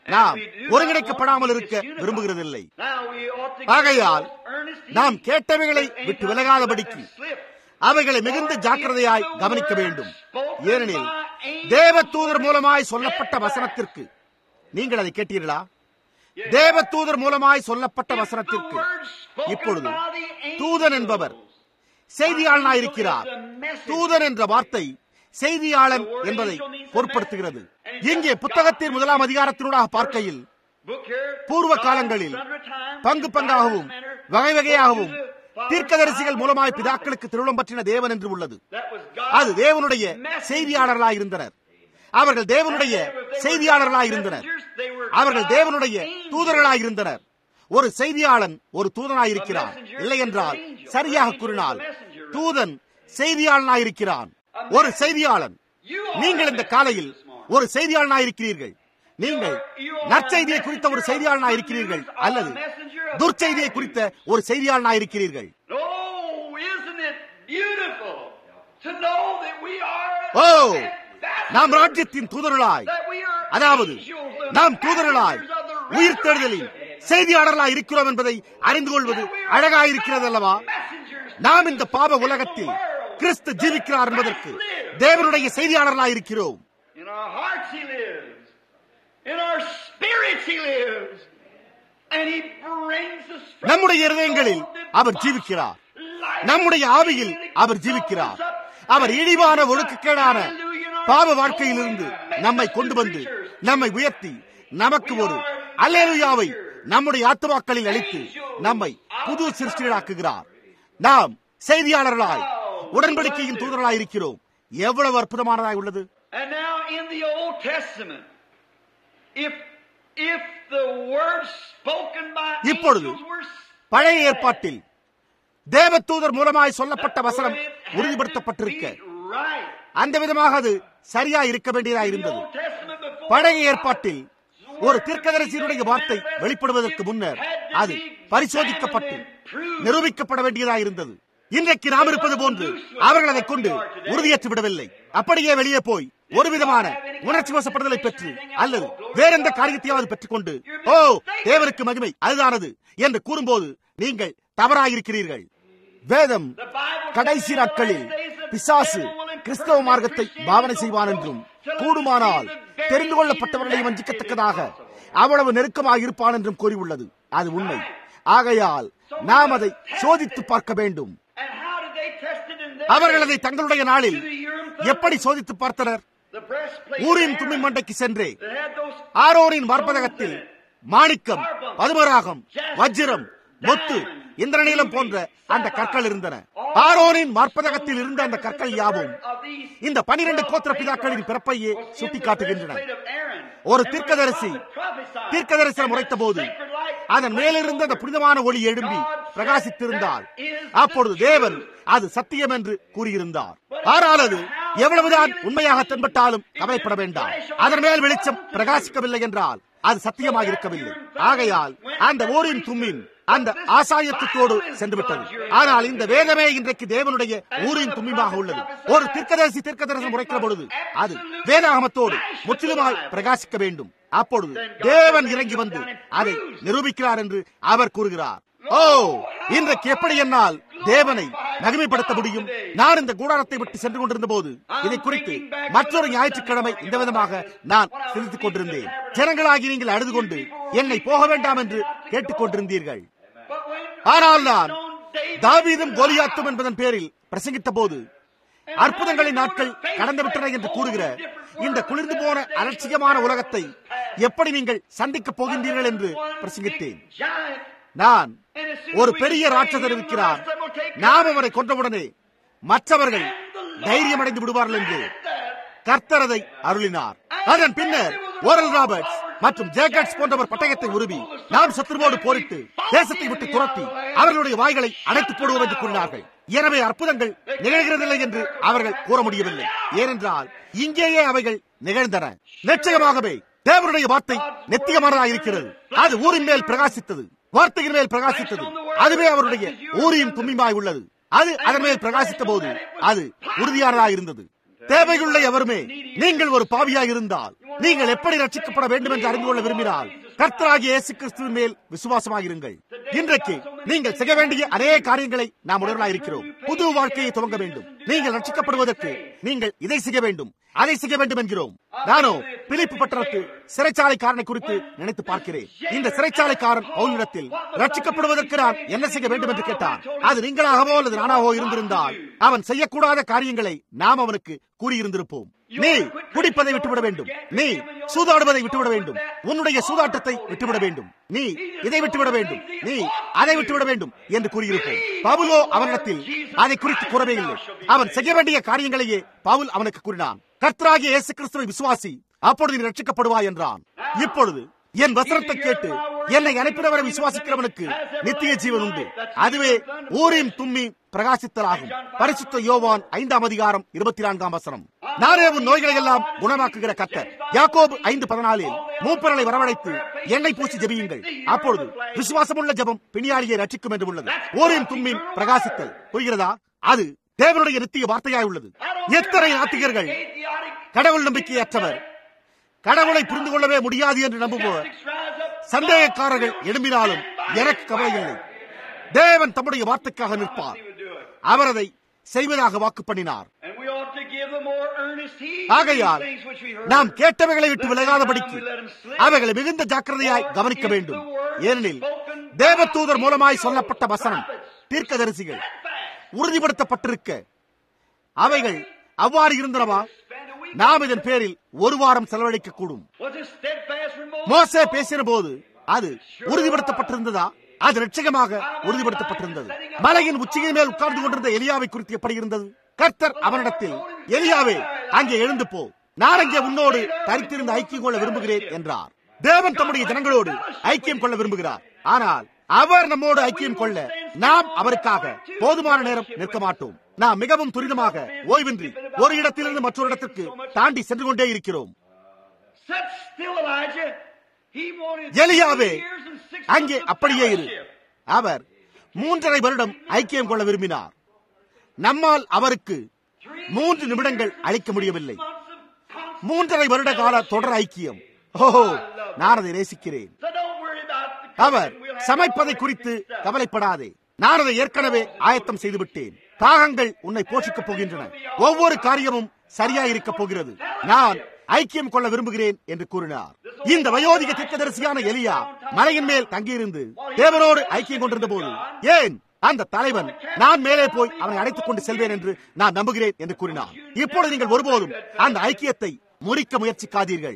நாம் ஒருங்கிணைக்கப்படாமல் இருக்க விரும்புகிறதில்லை Now we ought to ஆகையால் give earnest heed நாம் கேட்டவைகளை to any விட்டு time விலகாதபடிக்கு that slip. அவைகளை மிகுந்த ஜாக்கிரதையாய் கவனிக்க வேண்டும் ஏனெனில் தேவ தூதர் மூலமாய் சொல்லப்பட்ட வசனத்திற்கு நீங்கள் அதை கேட்டீர்களா தேவ தூதர் மூலமாய் சொல்லப்பட்ட வசனத்திற்கு இப்பொழுது தூதன் என்பவர் செய்தியாளனாயிருக்கிறார் தூதன் என்ற வார்த்தை செய்தியாளன் என்பதை பொருட்படுத்துகிறது இங்கே புத்தகத்தின் முதலாம் அதிகாரத்தினூடாக பார்க்கையில் பூர்வ காலங்களில் பங்கு பங்காகவும் வகை வகையாகவும் தீர்க்கதரிசிகள் மூலமாய் பிதாக்களுக்கு திருவிழம் பற்றின தேவன் என்று உள்ளது அது தேவனுடைய செய்தியாளர்களாய் இருந்தனர் அவர்கள் தேவனுடைய செய்தியாளர்களாய் இருந்தனர் அவர்கள் தேவனுடைய தூதர்களாய் இருந்தனர் ஒரு செய்தியாளன் ஒரு தூதனாய் இருக்கிறார் இல்லை என்றால் சரியாக கூறினால் தூதன் செய்தியாளனாய் இருக்கிறான் ஒரு செய்தியாளன் நீங்கள் இந்த காலையில் ஒரு செய்தியாளனாய் இருக்கிறீர்கள் நீங்கள் நற்செய்தியை குறித்த ஒரு செய்தியாளனாய் இருக்கிறீர்கள் அல்லது துர்ச்செய்தியை குறித்த ஒரு செய்தியாளனாய் இருக்கிறீர்கள் Oh, isn't it beautiful to know that we are ஓ நாம் ராஜ்யத்தின் தூதர்களாய் that we are அதாவது angels, the நாம் தூதர்களாய் messengers of the உயிர் தேடுதலின் செய்தியாளர்களாய் இருக்கிறோம் என்பதை அறிந்து கொள்வது அழகாயிருக்கிறது அல்லவா messengers நாம் இந்த பாவ உலகத்தில் கிறிஸ்து ஜீவிக்கிறார் என்பதற்கு தேவனுடைய செய்தியாளர்களாய் இருக்கிறோம் In our hearts He lives. In our spirits He lives. And He brings us from நம்முடைய இருதயங்களில் அவர் ஜீவிக்கிறார் நம்முடைய ஆவியில் அவர் ஜீவிக்கிறார் அவர் இழிவான ஒழுக்கக்கேடான பாவ வாழ்க்கையிலிருந்து நம்மை கொண்டு வந்து நம்மை உயர்த்தி நமக்கு ஒரு அல்லேலுயாவை நம்முடைய ஆத்துமாக்களில் அளித்து நம்மை புது சிருஷ்டிகளாக்குகிறார் நாம் செய்தியாளர்களாய் உடன்படிக்கையின் தூதர்களாய் இருக்கிறோம் எவ்வளவு அற்புதமானதாய் உள்ளது And now in the Old Testament, if if the words spoken by இப்பொழுது angels were பழைய ஏற்பாட்டில் தேவதூதர் மூலமாய் சொல்லப்பட்ட வசனம் உறுதிப்படுத்தப்பட்டிருக்க right. அந்த விதமாக அது சரியா இருக்க வேண்டியதா The இருந்தது Old Testament before பழைய ஏற்பாட்டில் ஒரு தீர்க்கதரிசியினுடைய வார்த்தை வெளிப்படுவதற்கு முன்னர் அது பரிசோதிக்கப்பட்டு நிரூபிக்கப்பட வேண்டியதா இருந்தது இன்றைக்கு நாம் இருப்பது போன்று அவர்கள் அதை கொண்டு உறுதியேற்று விடவில்லை அப்படியே வெளியே போய் ஒரு விதமான உணர்ச்சி வசப்படுதலை பெற்று அல்லது வேறெந்த காரியத்தையாவது பெற்றுக்கொண்டு ஓ தேவனுக்கு மகிமை அதுதானது என்று கூறும்போது நீங்கள் தவறாயிருக்கிறீர்கள் வேதம் கடைசி நாட்களில் பிசாசு கிறிஸ்தவ மார்க்கத்தை பாவனை செய்வான் என்றும் கூடுமானால் தெரிந்து கொள்ளப்பட்டவர்களை வஞ்சிக்கத்தக்கதாக அவ்வளவு நெருக்கமாக இருப்பான் என்றும் கூறியுள்ளது அது உண்மை ஆகையால் நாம் அதை சோதித்து பார்க்க வேண்டும் And how did they test it in their அவர்கள் day? அதை தங்களுடைய நாளில் To the Urim எப்படி சோதித்து பார்த்தனர் the breastplate ஊரின் of தும்மி Aaron மண்டைக்கு சென்றே that had those ஆரோரின் வார்ப்பதகத்தில் மாணிக்கம் பதுமராகம் வஜ்ரம் முத்து இந்திரநீலம் போன்ற அந்த கற்கள் இருந்தன ஆரோனின் மார்ப்பதகத்தில் இருந்த அந்த கற்கள் யாவும் of these இந்த பனிரெண்டு கோத்திர பிதாக்களின் பிறப்பையே was in the சுட்டிக்காட்டுகின்றன breastplate of Aaron. ஒரு And when தீர்க்கதரிசி the prophet prophesied, தீர்க்கதரிசனம் and உரைத்த the போது sacred light அதன் மேலிருந்த அந்த புனிதமான ஒளி எழும்பி பிரகாசித்திருந்தால் அப்பொழுது தேவன் அது சத்தியம் என்று கூறியிருந்தார் ஆனால் அது எவ்வளவுதான் உண்மையாக தென்பட்டாலும் கவலைப்பட வேண்டாம் அதன் மேல் வெளிச்சம் பிரகாசிக்கவில்லை என்றால் அது சத்தியமாக இருக்கவில்லை ஆகையால் அந்த ஓரின் தும்மின் அந்த ஆசாயத்துவத்தோடு சென்று விட்டது ஆனால் இந்த வேதமே இன்றைக்கு தேவனுடைய ஊரின் தும்மிமாக உள்ளது ஒரு தீர்க்கதரிசி தீர்க்கதரிசனம் உரைக்கிற பொழுது அது வேதாகமத்தோடு முற்றிலுமாய் பிரகாசிக்க வேண்டும் அப்பொழுது தேவன் இறங்கி வந்து அதை நிரூபிக்கிறார் என்று அவர் கூறுகிறார் ஓ இன்றைக்கு எப்படி என்னால் தேவனை மகிமைப்படுத்த முடியும் நான் இந்த கூடாரத்தை விட்டு சென்று கொண்டிருந்த போது இதை குறித்து மற்றொரு ஞாயிற்றுக்கிழமை இந்த விதமாக நான் சிந்தித்துக் கொண்டிருந்தேன் ஜனங்களாகி நீங்கள் அழுது கொண்டு என்னை போக வேண்டாம் என்று கேட்டுக் கொண்டிருந்தீர்கள் But when ஆனால் நான் on David தாவீதும் கோலியாத்தும் என்பதன் பேரில் பிரசங்கித்த போது அற்புதங்களின் நாட்கள் கடந்துவிட்டன என்று கூறுகிற இந்த குளிர்ந்து போன அலட்சியமான உலகத்தை எப்படி நீங்கள் சந்திக்கப் போகின்றீர்கள் என்று பிரசங்கித்தேன் giant நான் ஒரு பெரிய ராட்சதர் இருக்கிறார் நாம் அவரை கொன்றவுடனே மற்றவர்கள் தைரியம் அடைந்து விடுவார்கள் என்று கர்த்தரதை அருளினார் அதன் பின்னர் ஓரல் ராபர்ட்ஸ் மற்றும் ஜேக்கட்ஸ் போன்றவர் பட்டயத்தை உருவி நாம் சத்துருவோடு போரிட்டு தேசத்தை விட்டு துரத்தி அவர்களுடைய வாய்களை அடைத்து போடுவோம் என்று கூறினார்கள் எனவே அற்புதங்கள் நிகழ்கிறதில்லை என்று அவர்கள் கூற முடியவில்லை ஏனென்றால் இங்கேயே அவைகள் நிகழ்ந்தன நிச்சயமாகவே தேவனுடைய வார்த்தை நெத்தியமானதாக இருக்கிறது அது ஊரின் மேல் பிரகாசித்தது வார்த்தையின் மேல் பிரகாசித்தது அதுவே அவருடைய ஊரின் தும்மிமாய் உள்ளது அது அதன் மேல் பிரகாசித்த போது அது உறுதியானதாக இருந்தது தேவையுள்ள எவருமே நீங்கள் ஒரு பாவியாக இருந்தால் நீங்கள் எப்படி ரட்சிக்கப்பட வேண்டும் என்று அறிந்து கொள்ள விரும்பினால் கர்த்தராகிய இயேசு கிறிஸ்துவின் மேல் விசுவாசமாயிருங்கள் இன்றைக்கு நீங்கள் செய்ய வேண்டிய அநேக காரியங்களை நாம் உணர்வலாக இருக்கிறோம் புது வாழ்க்கையை துவங்க வேண்டும் நீங்கள் ரட்சிக்கப்படுவதற்கு நீங்கள் இதை செய்ய வேண்டும் அதை செய்ய வேண்டும் என்கிறோம் நானோ பிலிப்பு பட்டணத்து சிறைச்சாலைக்காரனை குறித்து நினைத்து பார்க்கிறேன் இந்த சிறைச்சாலைக்காரன் பவுலிடத்தில் ரட்சிக்கப்படுவதற்கு நான் என்ன செய்ய வேண்டும் என்று கேட்டான் அது நீங்களாகவோ அல்லது நானாகவோ இருந்திருந்தால் அவன் செய்யக்கூடாத காரியங்களை நாம் அவனுக்கு கூறியிருந்திருப்போம் நீ குடிப்பதை விட்டுவிட வேண்டும் நீ சூதாடுவதை விட்டுவிட வேண்டும் உன்னுடைய சூதாட்டத்தை விட்டுவிட வேண்டும் நீ இதை விட்டுவிட வேண்டும் நீ அதை விட்டுவிட வேண்டும் என்று கூறியிருப்போம் பவுலோ அவனிடத்தில் அதை குறித்து கூறவே இல்லை அவன் செய்ய வேண்டிய காரியங்களையே பவுல் அவனுக்கு கூறினான் கர்த்தராகிய இயேசு கிறிஸ்துவை விசுவாசி அப்பொழுது நீ ரட்சிக்கப்படுவாய் என்றான் இப்பொழுது என் வசனத்தை கேட்டு என்னை அனுப்பினவரை விசுவாசிக்கிறவனுக்கு நித்திய ஜீவன் உண்டு அதுவே ஊரின் தும்மி பிரகாசித்தலாகும் பரிசுத்த யோவான் ஐந்தாம் அதிகாரம் இருபத்தி நான்காம் வசனம் நானே உன் நோய்களை எல்லாம் குணமாக்குகிற கத்தர் யாக்கோபு ஐந்து பதினாலில் மூப்பரலை வரவழைத்து எண்ணெய் பூசி ஜெபியுங்கள் அப்பொழுது விசுவாசமுள்ள ஜெபம் பிணியாளியை ரட்சிக்கும் என்று உள்ளது ஊரின் தும்மின் பிரகாசித்தல் புரிகிறதா அது தேவனுடைய நித்திய வார்த்தையாய் உள்ளது எத்தனை நாத்திகர்கள் கடவுள் நம்பிக்கையற்றவர் கடவுளை புரிந்து கொள்ளவே முடியாது என்று நம்புபவர் சந்தேகக்காரர்கள் எழும்பினாலும் எனக்கு கவலை இல்லை தேவன் தம்முடைய வார்த்தைக்காக நிற்பார் அவர் அதை செய்வதாக வாக்கு பண்ணினார் ஆகையால் நாம் கேட்டவைகளை விட்டு விலகாதபடிக்கு அவைகளை மிகுந்த ஜாக்கிரதையாய் கவனிக்க வேண்டும் ஏனெனில் தேவதூதர் மூலமாய் சொல்லப்பட்ட வசனம் தீர்க்கதரிசிகள் உறுதிப்படுத்தப்பட்டிருக்க அவைகள் அவ்வாறு இருந்தனவா நாம் இதன் பேரில் ஒரு வாரம் செலவழிக்க கூடும் மோசே பேசின போது அது உறுதிப்படுத்தப்பட்டிருந்ததா அது நிச்சயமாக உறுதிப்படுத்தப்பட்டிருந்தது மலையின் உச்சியின் மேல் உட்கார்ந்து கொண்டிருந்த எலியாவை குறித்து எப்படி இருந்தது கர்த்தர் அவனிடத்தில் எலியாவே அங்கே எழுந்து போ நான் அங்கே உன்னோடு தரித்திருந்த ஐக்கியம் கொள்ள விரும்புகிறேன் என்றார் தேவன் தம்முடைய ஜனங்களோடு ஐக்கியம் கொள்ள விரும்புகிறார் ஆனால் அவர் நம்மோடு ஐக்கியம் கொள்ள நாம் அவருக்காக போதுமான நேரம் நிற்க மாட்டோம் நாம் மிகவும் துரிதமாக ஓய்வின்றி ஒரு இடத்திலிருந்து மற்றொரு இடத்திற்கு தாண்டி சென்று கொண்டே இருக்கிறோம் எலியாவே அங்கே அப்படியே இரு அவர் மூன்றரை வருடம் ஐக்கியம் கொள்ள விரும்பினார் நம்மால் அவருக்கு மூன்று நிமிடங்கள் அளிக்க முடியவில்லை மூன்றரை வருட கால தொடர் ஐக்கியம் ஓஹோ நான் அதை நேசிக்கிறேன் அவர் சமைப்பதை குறித்து கவலைப்படாதே நான் அதை ஏற்கனவே ஆயத்தம் செய்துவிட்டேன் காகங்கள் உன்னை போஷிக்கப் போகின்றன ஒவ்வொரு காரியமும் சரியா இருக்க போகிறது நான் ஐக்கியம் கொள்ள விரும்புகிறேன் என்று கூறினார் இந்த வயோதிக திட்டதரிசியான எலியா மலையின் மேல் தங்கியிருந்து தேவனோடு ஐக்கியம் கொண்டிருந்த போது ஏன் அந்த தலைவன் நான் மேலே போய் அவனை அழைத்துக் கொண்டு செல்வேன் என்று நான் நம்புகிறேன் என்று கூறினார் இப்பொழுது நீங்கள் ஒருபோதும் அந்த ஐக்கியத்தை முறிக்க முயற்சிக்காதீர்கள்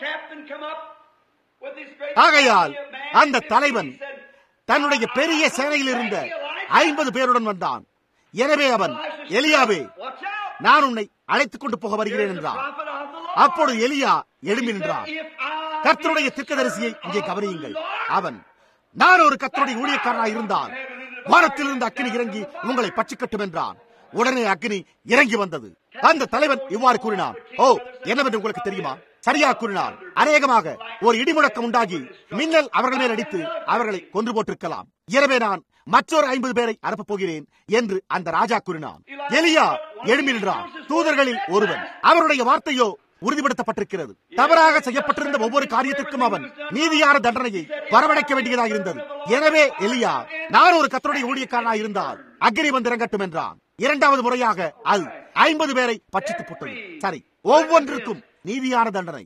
ஆகையால் அந்த தலைவன் தன்னுடைய பெரிய சேனையில் இருந்த ஐம்பது பேருடன் வந்தான் எனவே அவன் எலியாவே நான் உன்னை அழைத்துக் கொண்டு போக வருகிறேன் என்றான் அப்பொழுது எலியா எழும்பி நின்றான் கர்த்தருடைய திக்கதரிசியை இங்கே கவனியுங்கள் அவன் நான் ஒரு கர்த்தருடைய ஊழியக்காரனாக இருந்தால் வானத்திலிருந்து அக்கினி இறங்கி உங்களை பச்சிக்கட்டும் என்றான் உடனே அக்னி இறங்கி வந்தது அந்த தலைவன் இவ்வாறு கூறினான் ஓ என்னவென்று உங்களுக்கு தெரியுமா சரியா கூறினார் அநேகமாக ஒரு இடிமுழக்கம் உண்டாகி மின்னல் அவர்கள் மேல் அடித்து அவர்களை கொன்று போட்டிருக்கலாம் எனவே நான் மற்றொரு ஐம்பது பேரை அனுப்பப் போகிறேன் என்று அந்த ராஜா கூறினான் எலியா எழும்பி நின்றான் தூதர்களில் ஒருவன் அவருடைய வார்த்தையோ உறுதிப்படுத்தப்பட்டிருக்கிறது தவறாக செய்யப்பட்டிருந்த ஒவ்வொரு காரியத்திற்கும் அவன் நீதியான தண்டனையை வரவழைக்க வேண்டியதாக இருந்தது எனவே எலியா நான் ஒரு கத்தருடைய ஊழியக்காரனாக இருந்தால் அக்னி வந்து இறங்கட்டும் என்றான் இரண்டாவது முறையாக அது ஐம்பது பேரை பட்சித்து போட்டது சரி ஒவ்வொன்றிற்கும் நீதியான தண்டனை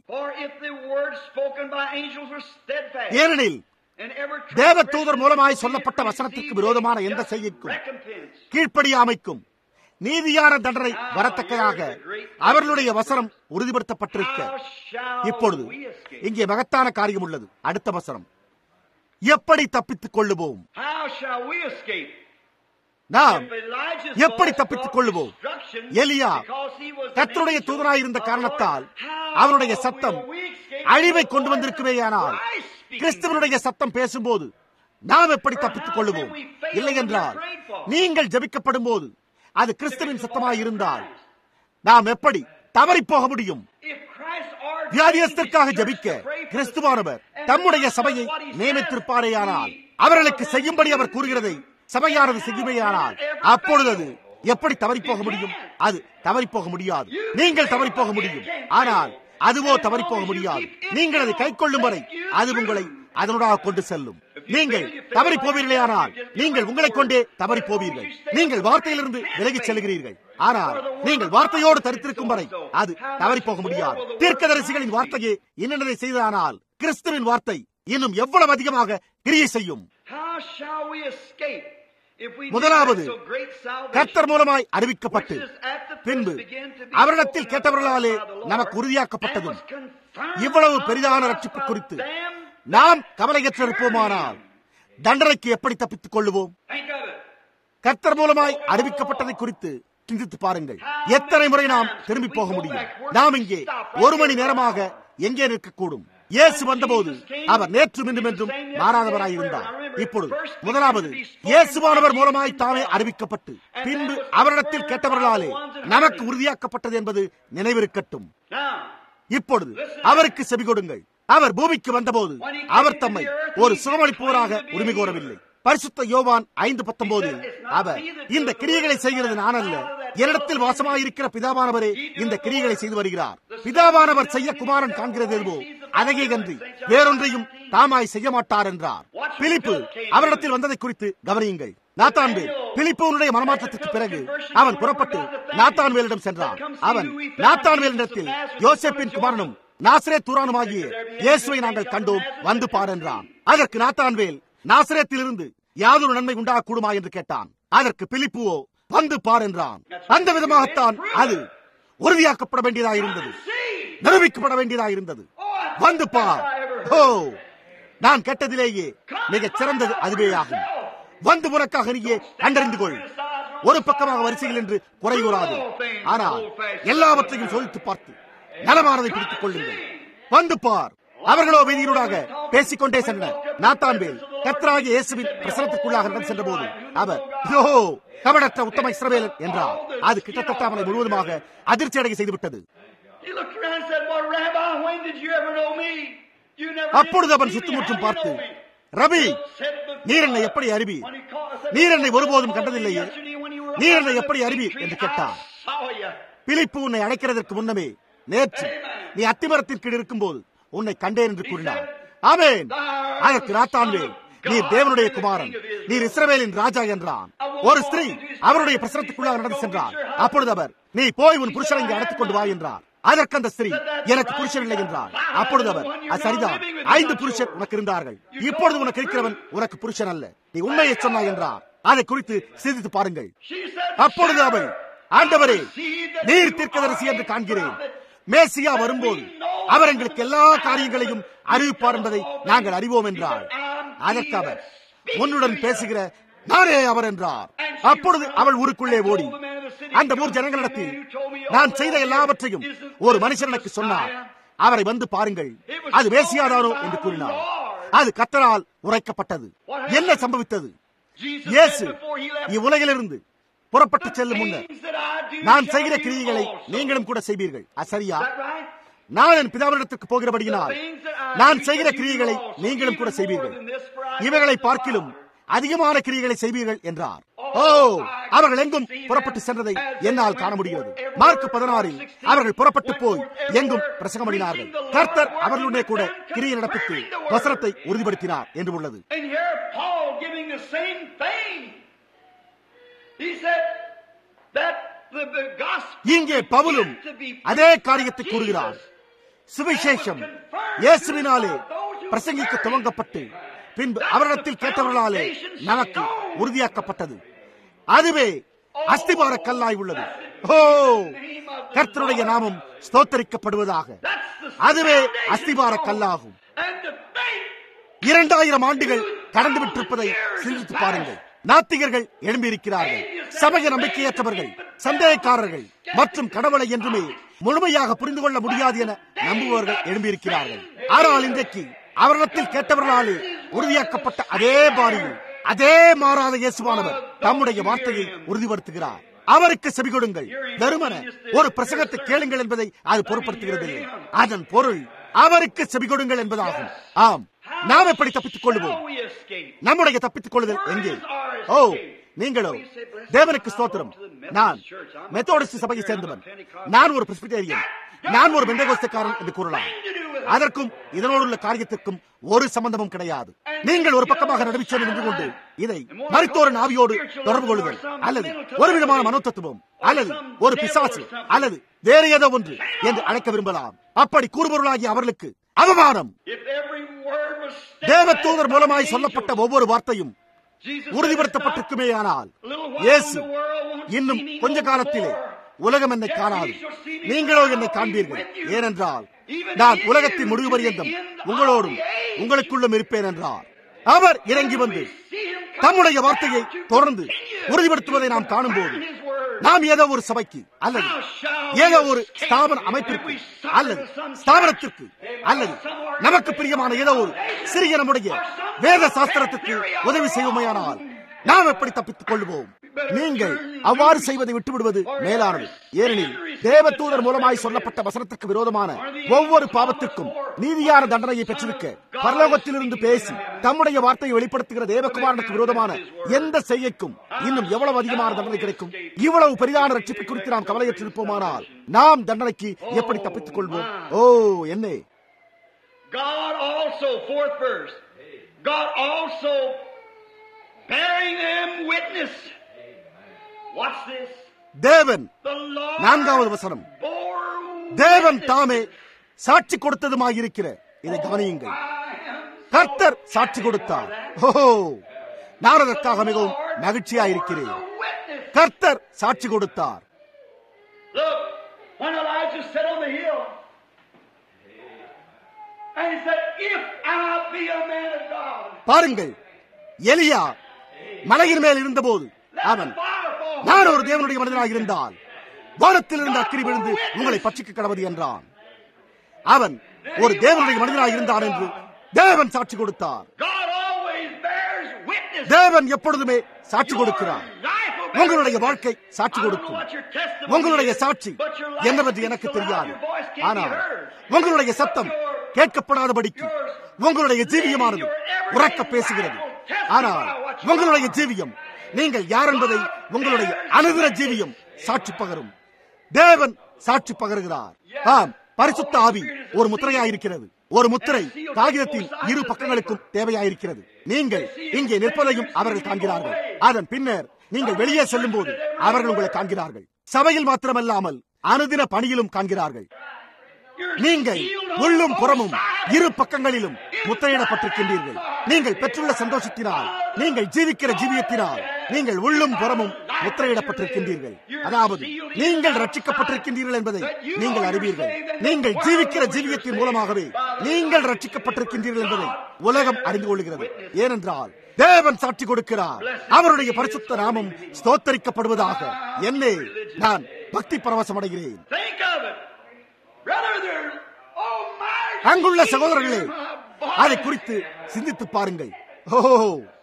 ஏனெனில் தேவ தூதர் மூலமாய் சொல்லப்பட்ட வசனத்திற்கு விரோதமான எந்த செய்திக்கும் கீழ்ப்படியாமைக்கும் நீதியான தண்டனை வரத்தக்கதாக அவர்களுடைய வசனம் உறுதிப்படுத்தப்பட்டிருக்க இப்பொழுது இங்கே மகத்தான காரியம் உள்ளது அடுத்த வசனம் எப்படி தப்பித்துக் கொள்ளுவோம் நாம் எப்படி தப்பித்துக் கொள்ளுவோம் எலியா கத்தருடைய தூதராய் இருந்த காரணத்தால் அவருடைய சத்தம் அழிவை கொண்டு வந்திருக்குமேயானால் கிறிஸ்துவனுடைய சத்தம் பேசும்போது நாம் எப்படி தப்பித்துக் கொள்ளுவோம் இல்லை என்றால் நீங்கள் ஜபிக்கப்படும் போது அது கிறிஸ்துவின் சத்தமாய் இருந்தால் நாம் எப்படி தவறி போக முடியும் வியாதியஸ்தற்காக ஜபிக்க கிறிஸ்துவானவர் தம்முடைய சபையை நியமித்திருப்பாரேயானால் அவர்களுக்கு செய்யும்படி அவர் கூறுகிறதை சபையானது செய்யுமேயானால் அப்பொழுது அது எப்படி தவறி போக முடியும் அது தவறி போக முடியாது நீங்கள் தவறி போக முடியும் ஆனால் அதுவோ தவறி போக முடியாது நீங்கள் அதை கை கொள்ளும் வரை அது உங்களை அதனூடாக கொண்டு செல்லும் நீங்கள் தவறி போவீர்களேயானால் நீங்கள் உங்களை கொண்டே தவறி போவீர்கள் நீங்கள் வார்த்தையிலிருந்து விலகிச் செல்கிறீர்கள் ஆனால் நீங்கள் வார்த்தையோடு தரித்திருக்கும் வரை அது தவறி போக முடியாது தீர்க்கதரிசிகளின் வார்த்தையே என்னென்னதை செய்ததானால் கிறிஸ்துவின் வார்த்தை இன்னும் எவ்வளவு அதிகமாக கிரியை செய்யும் How shall we escape if we முதலாவது, neglect so great salvation, கர்த்தர் மூலமாய் அறிவிக்கப்பட்டு which is at the first பின்பு began to be அவரிடத்தில் spoken கேட்டவர்களாலே of by the Lord, நமக்கு உறுதியாக்கப்பட்டதும் and was confirmed இவ்வளவு unto பெரிதான us ரட்சிப்பு by குறித்து them. நாம் கவலையற்றிருப்போமானால் தண்டனைக்கு எப்படி தப்பித்துக் கொள்ளுவோம் Think of it. கர்த்தர் மூலமாய் அறிவிக்கப்பட்டதை குறித்து சிந்தித்து பாருங்கள் எத்தனை முறை நாம் திரும்பி போக முடியும் நாம் இங்கே ஒரு மணி நேரமாக எங்கே நிற்கக்கூடும் இயேசு வந்தபோது அவர் நேற்றும் இன்றும் என்றும் மாறாதவராயிருந்தார் இப்பொழுது முதலாவது இயேசுவானவர் மூலமாய் தாமே அறிவிக்கப்பட்டு பின்பு அவரிடத்தில் கேட்டவர்களாலே நமக்கு உறுதியாக்கப்பட்டது என்பது நினைவிருக்கட்டும் Now, இப்பொழுது அவருக்கு செவி கொடுங்கள் அவர் பூமிக்கு வந்தபோது அவர் தம்மை ஒரு சுகமளிப்பவராக உரிமை கோரவில்லை பரிசுத்த யோவான் ஐந்து பத்தொன்பதில் அவர் இந்த கிரியைகளை செய்கிறது நான் அல்ல என்னிடத்தில் வாசமாயிருக்கிற பிதாவானவரே இந்த கிரியைகளை செய்து வருகிறார் பிதாவானவர் செய்ய குமாரன் காண்கிறது எதுவோ அதையே கன்றி வேறொன்றையும் தாமாய் செய்ய மாட்டார் என்றார் பிலிப்பு அவரிடத்தில் வந்ததை குறித்து கவனியுங்கள் நாத்தான்வேல் பிலிப்போனுடைய மனமாற்றத்திற்கு பிறகு அவன் புறப்பட்டு நாத்தான்வேலிடம் சென்றான் அவன் நாத்தான்வேலிடத்தில் யோசேப்பின் குமாரனும் நாசரே தூரானுமாகிய இயேசுவை நாங்கள் கண்டோம் வந்து பார் என்றான் அதற்கு நாத்தான்வேல் நாசரேத்திலிருந்து யாதொரு நன்மை உண்டாகக்கூடுமா என்று கேட்டான் அதற்கு பிலிப்புவோ வந்து பார் என்றான் அந்த விதமாகத்தான் அது உறுதியாக்கப்பட வேண்டியதாக இருந்தது நிரூபிக்கப்பட வேண்டியதாக இருந்தது வந்து பார் ஓ நான் கேட்டதிலேயே மிகச் சிறந்தது அதுவே ஆகும் வந்து உனக்காக நீயே கண்டறிந்து கொள் ஒரு பக்கமாக வரிசையில் என்று குறையூறாது ஆனால் எல்லாவற்றையும் சோதித்து பார்த்து நலமானதை பிடித்துக் கொள்ளுங்கள் வந்து பார் அவர்களோ வீதியினூடாக பேசிக்கொண்டே சென்றனர் நாத்தான்பேல் கர்த்தராகிய இயேசுவின் பிரசனத்திற்குள்ளாக நடந்து சென்ற போது அவர் யோ கபடற்ற உத்தம இஸ்ரவேலன் என்றார் அது கிட்டத்தட்ட அவனை முழுவதுமாக அதிர்ச்சி அடைய செய்துவிட்டது he looked around and said, Well, Rabbi, when did you ever know me? You never அப்பொழுது did அவன் see me. சுற்றுமுற்றும் How do you பார்த்து know me?" Ravi Said the- நீர் என்னை எப்படி அறிவி When he called- said, நீர் என்னை "Well, ஒருபோதும் you கண்டதில்லையே yesterday when you were நீர் up என்னை under எப்படி the அறிவி fig tree, என்று I கேட்டான் saw you." பிலிப்பு உன்னை அழைக்கிறதற்கு முன்னமே நேற்று நீ அத்திமரத்தின் கீழ் இருக்கும்போது உன்னை கண்டேன் என்று கூறினார் ஆமென் அதற்கு நாத்தான்வே நீர் தேவனுடைய குமாரன் நீர் இஸ்ரவேலின் ராஜா என்றான் ஒரு ஸ்திரீ அவருடைய பிரசனத்துக்குள்ளாக நடந்து சென்றார் அப்பொழுது அவர் நீ போய் உன் புருஷனை இங்கே அழைத்துக் கொண்டு வா என்றார் அதற்கு அந்த ஸ்திரீ எனக்கு புருஷன் இல்லை என்றார் அப்பொழுது அவர் அது சரிதான் ஐந்து புருஷர் உனக்கு இருந்தார்கள் இப்பொழுது உனக்கு இருக்கிறவன் உனக்கு புருஷன் அல்ல நீ உண்மையை சொன்னாய் என்றார் அதை குறித்து சிந்தித்து பாருங்கள் She said, அப்பொழுது அவள் ஆண்டவரே நீர் தீர்க்கதரிசி என்று காண்கிறேன் மேசியா வரும்போது அவர் எங்களுக்கு எல்லா காரியங்களையும் அறிவிப்பார் என்பதை நாங்கள் அறிவோம் என்றார் அதற்கு அவர் உன்னுடன் பேசுகிற நானே அவர் என்றார் அப்பொழுது அவள் ஊருக்குள்ளே ஓடி அந்த ஊர் ஜனங்களிடத்தில் நான் செய்த எல்லாவற்றையும் ஒரு மனுஷன் எனக்கு சொன்னார் அவரை வந்து பாருங்கள் அது மேசியாதானோ என்று கூறினார் அது கத்தரால் உரைக்கப்பட்டது என்ன சம்பவித்தது Jesus இயேசு said before he left, இவ்வுலகிலிருந்து புறப்பட்டு செல்லும் முன்னர் "Things that I do நான் shall செய்கிற you கிரியைகளை also." நீங்களும் கூட செய்வீர்கள் அது சரியா Is that right? நான் என் பிதாவினிடத்திற்கு போகிறபடியினால் நான் செய்கிற கிரியைகளை நீங்களும் கூட செய்வீர்கள் இவைகளை பார்க்கிலும் அதிகமான கிரியைகளை செய்வீர்கள் என்றார் ஓ அவர்கள் எங்கும் புறப்பட்டு சென்றதை என்னால் காண முடிகிறது மார்க் பதினாறில் அவர்கள் புறப்பட்டு போய் எங்கும் பிரசங்கம் பண்ணினார்கள் கர்த்தர் அவர்களுடைய கூட கிரியை நடப்பித்து வசனத்தை உறுதிப்படுத்தினார் என்று உள்ளது And here Paul giving the same thing. He said that the, the gospel இங்கே பவுலும் அதே காரியத்தை கூறுகிறார் சுவிசேஷம் இயேசுவினாலே பிரசங்கிக்க துவங்கப்பட்டு பின்பு அவரிடத்தில் கேட்டவர்களாலே நமக்கு உறுதியாக்கப்பட்டது அதுவே அஸ்திபார கல்லாய் உள்ளது ஓ கர்த்தருடைய நாமம் ஸ்தோத்தரிக்கப்படுவதாக That's the அதுவே foundation அஸ்திபார stone. கல்லாகும் And to think இரண்டாயிரம் ஆண்டுகள் கடந்து விட்டிருப்பதை சிந்தித்து பாருங்கள் நாத்திகர்கள் எழும்பியிருக்கிறார்கள் சமய நம்பிக்கையற்றவர்கள் சந்தேகக்காரர்கள் மற்றும் கடவுளை என்றுமே முழுமையாக புரிந்து கொள்ள முடியாது என நம்புபவர்கள் எழும்பியிருக்கிறார்கள் ஆனால் இன்றைக்கு அவரிடத்தில் கேட்டவர்களாலே உறுதியாக்கப்பட்ட அதே பாணியில் அதே மாறாத இயேசுவானவர் தம்முடைய வார்த்தையை உறுதிப்படுத்துகிறார் அவருக்கு செவி கொடுங்கள் வெறுமன ஒரு பிரசங்கத்தை கேளுங்கள் என்பதை அது பொருட்படுத்துகிறதில்லை அதன் பொருள் அவருக்கு செவி கொடுங்கள் என்பதாகும் ஆம் நாம் எப்படி தப்பித்துக் கொள்வோம் how we escape. நம்முடைய தப்பித்துக் கொள்ளுதல் எங்கே ஓ நீங்களோ தேவனுக்கு ஸ்தோத்திரம் நான் மெத்தோடிஸ்ட் சபையை சேர்ந்தவன் நான் ஒரு பிரெஸ்பிட்டேரியன் நான் ஒரு பெந்தகோஸ்தக்காரன் என்று கூறலாம் அதற்கும் இதனோடுள்ள காரியத்திற்கும் ஒரு சம்பந்தமும் கிடையாது நீங்கள் ஒரு பக்கமாக நடுவிச்சேரி நின்று கொண்டு இதை மருத்துவரின் ஆவியோடு தொடர்பு கொள்ளுதல் அல்லது ஒரு விதமான மனோதத்துவம் அல்லது ஒரு பிசாசு அல்லது வேறு ஏதோ ஒன்று என்று அழைக்க விரும்பலாம் அப்படி கூறுபொருளாகிய அவர்களுக்கு அவமானம் தேவதூதர் மூலமாய் சொல்லப்பட்ட ஒவ்வொரு வார்த்தையும் உறுதிப்படுத்தப்பட்டிருக்குமே ஆனால் இயேசு இன்னும் கொஞ்ச காலத்திலே உலகம் என்னை காணாது நீங்களோ என்னை காண்பீர்கள் ஏனென்றால் நான் உலகத்தின் முடிவு பரியந்தம் உங்களோடும் உங்களுக்குள்ளும் இருப்பேன் என்றார் அவர் இறங்கி வந்து தம்முடைய வார்த்தையை தொடர்ந்து உறுதிப்படுத்துவதை நாம் காணும்போது நாம் ஏதோ ஒரு சபைக்கு அல்லது ஏதோ ஒரு ஸ்தாபன அமைப்பிற்கு அல்லது ஸ்தாபனத்திற்கு அல்லது நமக்கு பிரியமான ஏதோ ஒரு சிறிய நம்முடைய வேத சாஸ்திரத்திற்கு உதவி செய்வோமையானால் நாம் எப்படி தப்பித்துக் கொள்வோம் நீங்கள் அவ்வாறு செய்வதை விட்டுவிடுவது மேலானது ஏனெனில் தேவதூதர் மூலமாய் சொல்லப்பட்ட வசனத்திற்கு விரோதமான ஒவ்வொரு பாவத்திற்கும் நீதியான தண்டனையை பெற்றிருக்க பரலோகத்திலிருந்து பேசி தம்முடைய வார்த்தையை வெளிப்படுத்துகிற தேவகுமாரனுக்கு விரோதமான எந்த செய்கைக்கும் இன்னும் எவ்வளவு அதிகமான தண்டனை கிடைக்கும் இவ்வளவு பெரிதான ரட்சிப்பு குறித்து நாம் கவலையற்றிருப்போமானால் நாம் தண்டனைக்கு எப்படி தப்பித்துக் கொள்வோம் ஓ என்ன God also, fourth verse, God also bearing them witness. What's this? தேவன் The Lord நான்காவது வசனம் bore தேவன் witness. தாமே சாட்சி கொடுத்ததுமாயிருக்கிற இதை கவனியுங்கள் கர்த்தர் சாட்சி கொடுத்தார் ஓஹோ நான் அதற்காக மிகவும் மகிழ்ச்சியா இருக்கிறேன் The witness. கர்த்தர் சாட்சி கொடுத்தார் Look, when Elijah sat on the hill, and he said, If I be a man of God, பாருங்கள் எலியா மலையின் மேல் இருந்தபோது let அவன் the fire fall. நான் ஒரு தேவனுடைய மனிதனாக இருந்தால் வானத்தில் இருந்து அக்கினி விழுந்து உங்களை பட்சிக்க கடவுது என்றான் அவன் ஒரு தேவனுடைய மனிதனாக இருந்தான் என்று தேவன் சாட்சி கொடுத்தார் God always bears witness. தேவன் எப்பொழுதுமே சாட்சி கொடுக்கிறார் Your life will bear உங்களுடைய witness. வாழ்க்கை சாட்சி I don't know கொடுக்கும் what your testimony உங்களுடைய is, சாட்சி but your life என்னவென்று speaks எனக்கு so loud, தெரியாது your voice can't be ஆனால் heard. உங்களுடைய சத்தம் கேட்கப்படாதபடிக்கு உங்களுடைய ஜீவியமானது உறக்க பேசுகிறது ஆனால் உங்களுடைய ஜீவியம் நீங்கள் யார் என்பதை உங்களுடைய அனுதின ஜீவியம் சாட்சி பகரும் தேவன் சாட்சி பகருகிறார் ஆம் பரிசுத்த ஆவி ஒரு முத்திரையாயிருக்கிறது ஒரு முத்திரை காகிதத்தின் இரு பக்கங்களுக்கும் தேவையாயிருக்கிறது நீங்கள் இங்கே நிற்பதையும் அவர்கள் காண்கிறார்கள் அதன் பின்னர் நீங்கள் வெளியே செல்லும் போது அவர்கள் உங்களை காண்கிறார்கள் சபையில் மாத்திரமல்லாமல் அனுதின பணியிலும் காண்கிறார்கள் You're நீங்கள் sealed on உள்ளும் both புறமும் sides. இரு பக்கங்களிலும் முத்திரையிடப்பட்டிருக்கின்றீர்கள் நீங்கள் பெற்றுள்ள சந்தோஷத்தினால் நீங்கள் ஜீவிக்கிற ஜீவியத்தினால் நீங்கள் உள்ளும் புறமும் முத்திரையிடப்பட்டிருக்கின்றீர்கள் அதாவது நீங்கள் ரட்சிக்கப்பட்டிருக்கின்றீர்கள் என்பதை நீங்கள் அறிவீர்கள் நீங்கள் ஜீவிக்கிற ஜீவியத்தின் மூலமாகவே நீங்கள் ரட்சிக்கப்பட்டிருக்கின்றீர்கள் என்பதை உலகம் அறிந்து கொள்கிறது ஏனென்றால் தேவன் சாட்சி கொடுக்கிறார் அவருடைய பரிசுத்த நாமம் ஸ்தோத்தரிக்கப்படுவதாக என்னே நான் பக்தி பரவசம் அடைகிறேன் Think of it. Brother, there, oh my அங்குள்ள சகோதரர்களே அதை குறித்து சிந்தித்து பாருங்கள் ஓஹோ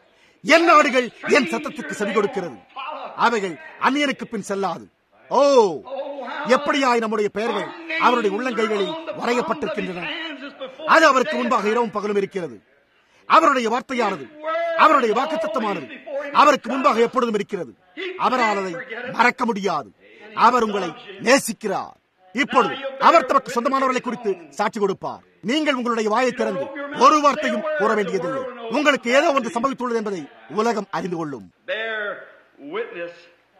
என் நாடுகள் என் சத்தத்துக்கு செவி கொடுக்கிறது அவைகள் அந்நியனுக்கு பின் செல்லாது ஓ எப்படியாய் நம்முடைய பெயர்கள் அவருடைய உள்ளங்கைகளில் வரையப்பட்டிருக்கின்றன அது அவருக்கு முன்பாக இரவும் பகலும் இருக்கிறது அவருடைய வார்த்தையானது அவருடைய வாக்குத்தத்தமானது அவருக்கு முன்பாக எப்பொழுதும் இருக்கிறது அவரால் அதை மறக்க முடியாது அவர் உங்களை நேசிக்கிறார் இப்பொழுது அவர் தமக்கு சொந்தமானவர்களை குறித்து சாட்சி கொடுப்பார் நீங்கள் உங்களுடைய வாயை திறந்து ஒரு வார்த்தையும் கூற வேண்டியதில்லை உங்களுக்கு ஏதோ ஒன்று சம்பவித்துள்ளது என்பதை உலகம் அறிந்து கொள்ளும் bear witness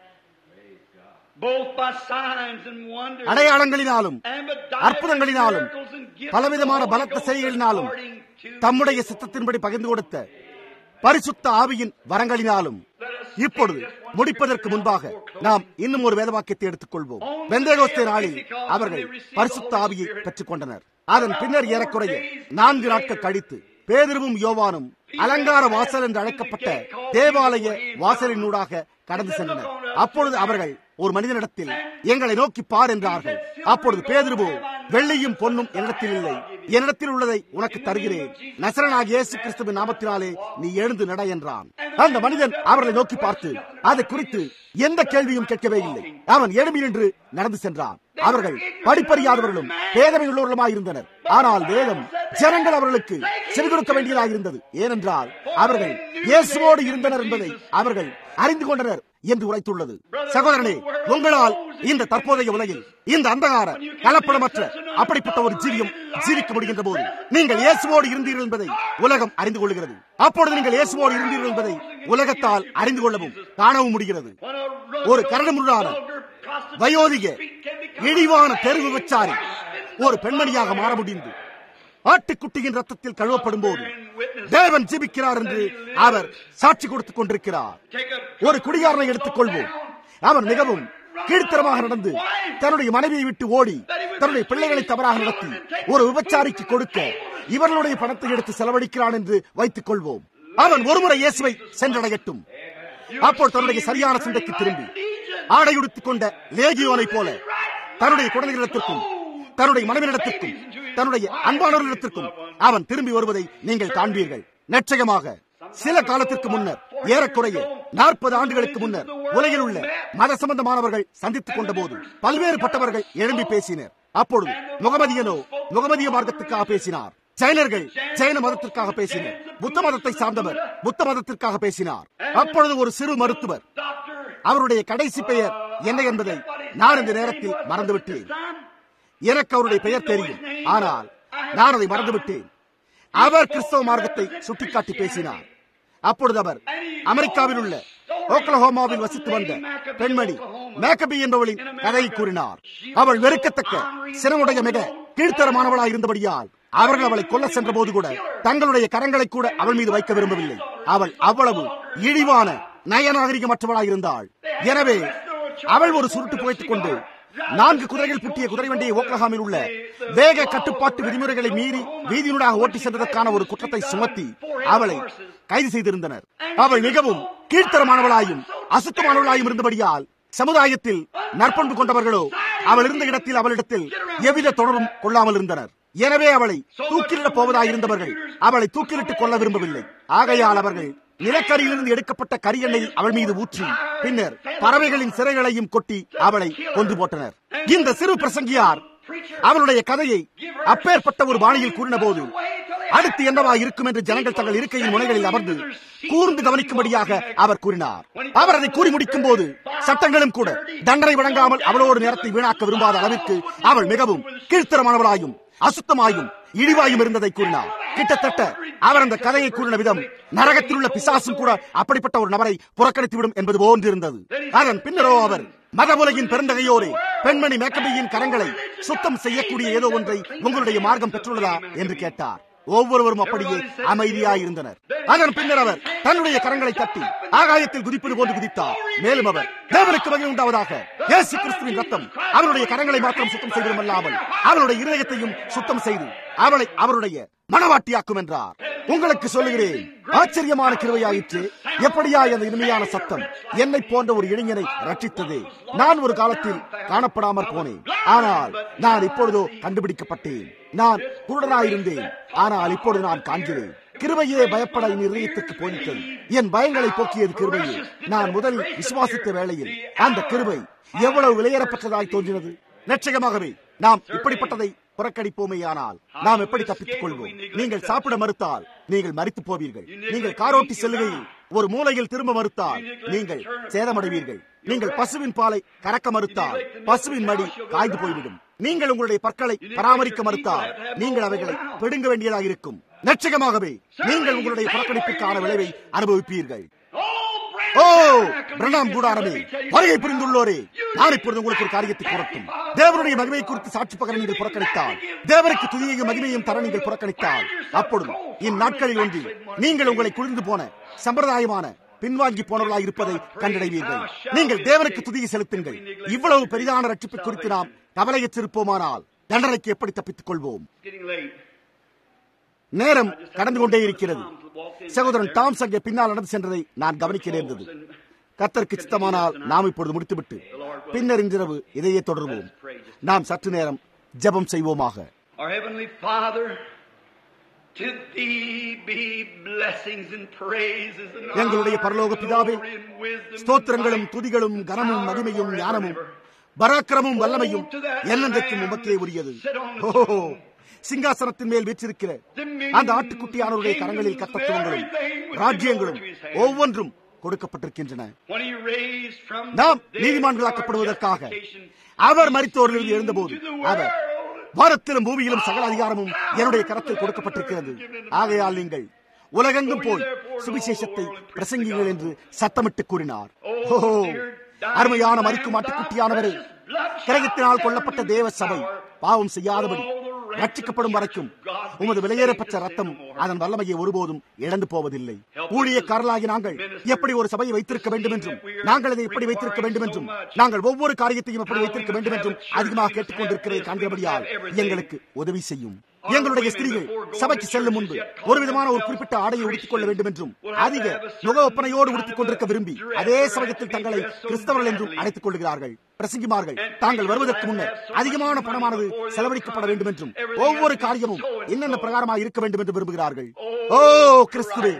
both by signs and wonders அடையாளங்களினாலும் and by diverse அற்புதங்களினாலும் miracles and gifts பலவிதமான of the பலத்த Holy Ghost செய்கைகளினாலும் according to தம்முடைய சித்தத்தின்படி பகிர்ந்து கொடுத்த பரிசுத்த ஆவியின் வரங்களினாலும் இப்பொழுது முடிப்பதற்கு முன்பாக நாம் இன்னும் ஒரு வேதவாக்கியத்தை எடுத்துக் கொள்வோம் வெந்தேகோஸ்தே நாளில் அவர்கள் பரிசுத்த ஆவியை பெற்றுக் கொண்டனர் அதன் பின்னர் ஏறக்குறைய நான்கு நாட்கள் கழித்து பேதிருவும் யோவானும் அலங்கார வாசல் என்று அழைக்கப்பட்ட தேவாலய வாசலினூடாக கடந்து சென்றனர் அப்பொழுது அவர்கள் ஒரு மனிதனிடத்தில் எங்களை நோக்கி பார் என்றார்கள் அப்பொழுது பேதிருவோ வெள்ளியும் பொன்னும் என்னிடத்தில் இல்லை என்னிடத்தில் உள்ளதை உனக்கு தருகிறேன் நசரனாக இயேசு கிறிஸ்துவின் நாமத்தினாலே நீ எழுந்து நட என்றான் அந்த மனிதன் அவர்களை நோக்கி பார்த்து அதை குறித்து எந்த கேள்வியும் கேட்கவே இல்லை அவன் எழுமி நின்று நடந்து சென்றான் அவர்கள் படிப்பறியாதவர்களும் பேதமையுள்ளவர்களுமாய் இருந்தனர் ஆனால் வேதம் ஜனங்கள் அவர்களுக்கு செவி கொடுக்க வேண்டியதாக இருந்தது ஏனென்றால் அவர்கள் இயேசுவோடு இருந்தனர் என்பதை அவர்கள் அறிந்து கொண்டனர் என்று உரைத்துள்ளது சகோதரனே உங்களால் இந்த தற்போதைய உலகில் இந்த அந்தகார கலப்படமற்ற அப்படிப்பட்ட ஒரு ஜீவியம் ஜீவிக்க முடிகின்ற போது நீங்கள் இயேசுவோடு இருந்தீர்கள் என்பதை உலகம் அறிந்து கொள்கிறது அப்பொழுது நீங்கள் இயேசுவோடு இருந்தீர்கள் என்பதை உலகத்தால் அறிந்து கொள்ளவும் காணவும் முடிகிறது ஒரு கரடுமுரடான வயோதிக இழிவான தெரு விபச்சாரி ஒரு பெண்மணியாக மாற முடிந்து ஆட்டுக்குட்டியின் ரத்தத்தில் கழுவப்படும் போது தேவன் ஜீவிக்கிறார் என்று அவர் சாட்சி கொடுத்துக் கொண்டிருக்கிறார் ஒரு குடிகாரனை எடுத்துக் கொள்வோம் அவன் மிகவும் கீழ்த்தரமாக நடந்து தன்னுடைய மனைவியை விட்டு ஓடி தன்னுடைய பிள்ளைகளை தவறாக நடத்தி ஒரு விபச்சாரிக்கு கொடுக்க இவர்களுடைய பணத்தை எடுத்து செலவழிக்கிறான் என்று வைத்துக் கொள்வோம் அவன் ஒருமுறை இயேசுவை சென்றடையட்டும் அப்போது தன்னுடைய சரியான சிந்தைக்கு திரும்பி ஆடையுடுத்திக் கொண்ட லேகியோனை போல தன்னுடைய குழந்தைகளிடத்திற்கும் தன்னுடைய மனைவியிடத்திற்கும் தன்னுடைய அன்பானவர்களிடத்திற்கும் அவன் திரும்பி வருவதை நீங்கள் காண்பீர்கள் நிச்சயமாக சில காலத்திற்கு முன்னர் ஏறக்குறைய நாற்பது ஆண்டுகளுக்கு முன்னர் உலகில் உள்ள மத சம்பந்தமானவர்கள் சந்தித்துக் கொண்ட போது பல்வேறு பட்டவர்கள் எழும்பி பேசினர் அப்பொழுது முகமதியனோ முகமதிய மார்க்கத்துக்காக பேசினார் ஜைனர்கள் ஜைன மதத்திற்காக பேசினர் புத்த மதத்தை சார்ந்தவர் புத்த மதத்திற்காக பேசினார் அப்பொழுது ஒரு சிறு மருத்துவர் அவருடைய கடைசி பெயர் என்ன என்பதை நான் இந்த நேரத்தில் மறந்துவிட்டேன் எனக்கு அவருடைய பெயர் தெரியும் ஆனால் நான் அதை மறந்துவிட்டேன் அவர் கிறிஸ்தவ மார்க்கத்தை சுட்டிக்காட்டி பேசினார் அப்பொழுது அவர் அமெரிக்காவில் உள்ள ஓக்லஹோமாவில் வசித்து வந்த பெண்மணி மேக்கபி என்பவளின் கதையை கூறினார் அவள் வெறுக்கத்தக்க சினமுடைய மிக கீழ்த்தரமானவளாய் இருந்தபடியால் அவர்கள் அவளை கொல்ல சென்ற போது கூட தங்களுடைய கரங்களை கூட அவள் மீது வைக்க விரும்பவில்லை அவள் அவ்வளவு இழிவான நயநாகரிகமற்றவளாய் இருந்தாள் எனவே அவள் ஒரு சுருட்டு புகைத்துக் கொண்டு நான்கு குதிரைகள் புட்டிய குதிரை வண்டியை ஓக்லஹாமில் உள்ள வேக கட்டுப்பாட்டு விதிமுறைகளை மீறி வீதியினூடாக ஓட்டி சென்றதற்கான ஒரு குற்றத்தை சுமத்தி அவளை கைது செய்திருந்தனர் அவள் மிகவும் கீழ்த்தரமானவளாயும் அசுத்தமானவளாயும் இருந்தபடியால் சமுதாயத்தில் நற்பண்பு கொண்டவர்களோ அவள் இருந்த இடத்தில் அவளிடத்தில் எவ்வித தொடர்பும் கொள்ளாமல் இருந்தனர் எனவே அவளை தூக்கிலிடப் போவதாயிருந்தவர்கள் அவளை தூக்கிலிட்டுக் கொள்ள விரும்பவில்லை ஆகையால் அவர்கள் நிலக்கரியிலிருந்து எடுக்கப்பட்ட கரி எண்ணெயை அவள் மீது ஊற்றி பின்னர் பறவைகளின் சிறைகளையும் கொட்டி அவளை கொண்டு போட்டனர் இந்த சிறு பிரசங்கியார் அவளுடைய கதையை அப்பேற்பட்ட ஒரு பாணியில் கூறின போது அடுத்து என்னவா இருக்கும் என்று ஜனங்கள் தங்கள் இருக்கையின் முனைகளில் அமர்ந்து கூர்ந்து கவனிக்கும்படியாக அவர் கூறினார் அவர் அதை கூறி முடிக்கும் போது சட்டங்களும் கூட தண்டனை வழங்காமல் அவளோடு நேரத்தை வீணாக்க விரும்பாத அளவிற்கு அவள் மிகவும் கீழ்த்தரமானவளாயும் அசுத்தமாயும் இழிவாயும் இருந்ததை கூறினார் கிட்டத்தட்ட அவர் அந்த கதையை கூறின விதம் நரகத்தில் உள்ள பிசாசும் கூட அப்படிப்பட்ட ஒரு நபரை புறக்கணித்துவிடும் என்பது போன்று இருந்தது அதன் பின்னரோ அவர் மதபுலையின் பெருந்தகையோரே பெண்மணி மேக்கபியின் கரங்களை சுத்தம் செய்யக்கூடிய ஏதோ ஒன்றை உங்களுடைய மார்க்கம் பெற்றுள்ளதா என்று கேட்டார் ஒவ்வொருவரும் அப்படியே அமைதியாய் இருந்தனர் அதன் பின்னர் அவர் தன்னுடைய கரங்களை தட்டி ஆகாயத்தில் குதிப்பது போன்று குதித்தார் மேலும் அவர் தேவனுக்கு வகை உண்டாவதாக இயேசு கிறிஸ்துவின் ரத்தம் அவருடைய கரங்களை மாத்திரம் சுத்தம் செய்வதுமல்லாமல் அவருடைய இருதயத்தையும் சுத்தம் செய்து அவளை அவருடைய மனவாட்டியாக்கும் என்றார் உங்களுக்கு சொல்லுகிறேன் ஆச்சரியமான கிருவையாயிற்று எப்படியா அந்த இனிமையான சத்தம் என்னை போன்ற ஒரு இளைஞனை ரட்சித்தது நான் ஒரு காலத்தில் காணப்படாமற் போனேன் ஆனால் நான் இப்பொழுதோ கண்டுபிடிக்கப்பட்டேன் நான் குருடனாயிருந்தேன் ஆனால் இப்பொழுது நான் காண்கிறேன் கிருபையே பயப்பட என் இதயத்துக்கு போயிட்டது என் பயங்களை போக்கியது கிருபையே நான் முதலில் விசுவாசித்த வேளையில் அந்த கிருபை எவ்வளவு விலையேறப்பட்டதாய் தோன்றினது நிச்சயமாகவே நாம் இப்படிப்பட்டதை புறக்கணிப்போமேயானால் நாம் எப்படி தப்பித்துக் கொள்வோம் நீங்கள் சாப்பிட மறுத்தால் நீங்கள் மறித்து போவீர்கள் நீங்கள் காரோட்டி செல்லுகையில் ஒரு மூலையில் திரும்ப மறுத்தால் நீங்கள் சேதமடைவீர்கள் நீங்கள் பசுவின் பாலை கறக்க மறுத்தால் பசுவின் மடி காய்ந்து போய்விடும் நீங்கள் உங்களுடைய பற்களை பராமரிக்க மறுத்தால் நீங்கள் அவைகளை பிடுங்க வேண்டியதாக இருக்கும் நிச்சயமாகவே நீங்கள் உங்களுடைய புறக்கணிப்பிற்கான விளைவை அனுபவிப்பீர்கள் ஓ பிரணாம் கூடாரமே வருகை புரிந்துள்ளோரே நான் இப்பொழுது உங்களுக்கு ஒரு காரியத்தை புறட்டும் தேவனுடைய மகிமை குறித்து சாட்சி பகர நீங்கள் புறக்கணித்தால் தேவனுக்கு துதியையும் மகிமையும் தர நீங்கள் புறக்கணித்தால் அப்பொழுது இந்நாட்களில் ஒன்றில் நீங்கள் உங்களை குளிர்ந்து போன சம்பிரதாயமான பின்வாங்கி போனவர்களாக இருப்பதை கண்டடைவீர்கள் நீங்கள் தேவனுக்கு துதியை செலுத்துங்கள் இவ்வளவு பெரிதான ரட்சிப்பை குறித்து நாம் கவலையற்றிருப்போமானால் தண்டனைக்கு எப்படி தப்பித்துக் கொள்வோம் நேரம் கடந்து கொண்டே இருக்கிறது சகோதரன் டாம்ஸ் அங்கே பின்னால் நடந்து சென்றதை நான் கவனிக்க நேர்ந்தது கத்தருக்கு சித்தமானால் நாம் இப்பொழுது முடித்துவிட்டு பின்னர் இன்றிரவு இதையே தொடர்வோம் நாம் சற்று நேரம் ஜெபம் செய்வோமாக Our Heavenly Father, to Thee be blessings and praises and எங்களுடைய பரலோக பிதாவே, glory and wisdom and ஸ்தோத்திரங்களும் might, துதிகளும் கனமும் power மகிமையும் forever ஞானமும் and ever. பராக்கிரமும் வல்லமையும் என்னென்றைக்கும் உமக்கே உரியது ஓஹோ சிங்காசனத்தின் மேல் வீற்றிருக்கிற அந்த ஆட்டுக்குட்டியானவருடைய கரங்களில் கத்தத்துவங்களும் ராஜ்யங்களும் ஒவ்வொன்றும் கொடுக்கப்பட்டிருக்கின்றன When he raised from நாம் the dead நீதிமான்களாக்கப்படுவதற்காக for justification, அவர் மரித்தோரிலிருந்து எழுந்தபோது to the அவர் world, வானத்திலும் பூமியிலும் சகல அதிகாரமும் என்னுடைய கரத்தில் கொடுக்கப்பட்டிருக்கிறது ஆகையால் நீங்கள் உலகெங்கும் போய் சுவிசேஷத்தை பிரசங்கிகள் என்று சத்தமிட்டு கூறினார் ஓஹோ அருமையான மறிக்கும் ஆட்டுக்குட்டியானவரே கிரகத்தினால் கொல்லப்பட்ட தேவ சபை பாவம் செய்யாதபடி ரட்சிக்கப்படும் வரைக்கும் உமது விலையேறப்பட்ட ரத்தம் அதன் வல்லமையை ஒருபோதும் இழந்து போவதில்லை ஊழியக்காரர்களாகி நாங்கள் எப்படி ஒரு சபையை வைத்திருக்க வேண்டும் என்றும் நாங்கள் அதை எப்படி வைத்திருக்க வேண்டும் என்றும் நாங்கள் ஒவ்வொரு காரியத்தையும் எப்படி வைத்திருக்க வேண்டும் என்றும் அதிகமாக கேட்டுக்கொண்டிருக்கிறதை காண்கிறபடியால் எங்களுக்கு உதவி செய்யும் எங்களுடைய ஸ்திரீகள் சபைக்கு செல்லும் முன்பு ஒரு விதமான ஒரு குறிப்பிட்ட ஆடையை உடுத்திக் கொள்ள வேண்டும் என்றும் அதிக முக ஒப்பனையோடு உடுத்திக் கொண்டிருக்க விரும்பி அதே சமயத்தில் தங்களை கிறிஸ்தவர்கள் என்றும் அழைத்துக் கொள்கிறார்கள் பிரசங்கிமார்கள் தாங்கள் வருவதற்கு முன்னர் அதிகமான பணமானது செலவழிக்கப்பட வேண்டும் என்றும் ஒவ்வொரு காரியமும் என்னென்ன பிரகாரமாக இருக்க வேண்டும் என்று விரும்புகிறார்கள் ஓ கிறிஸ்துவே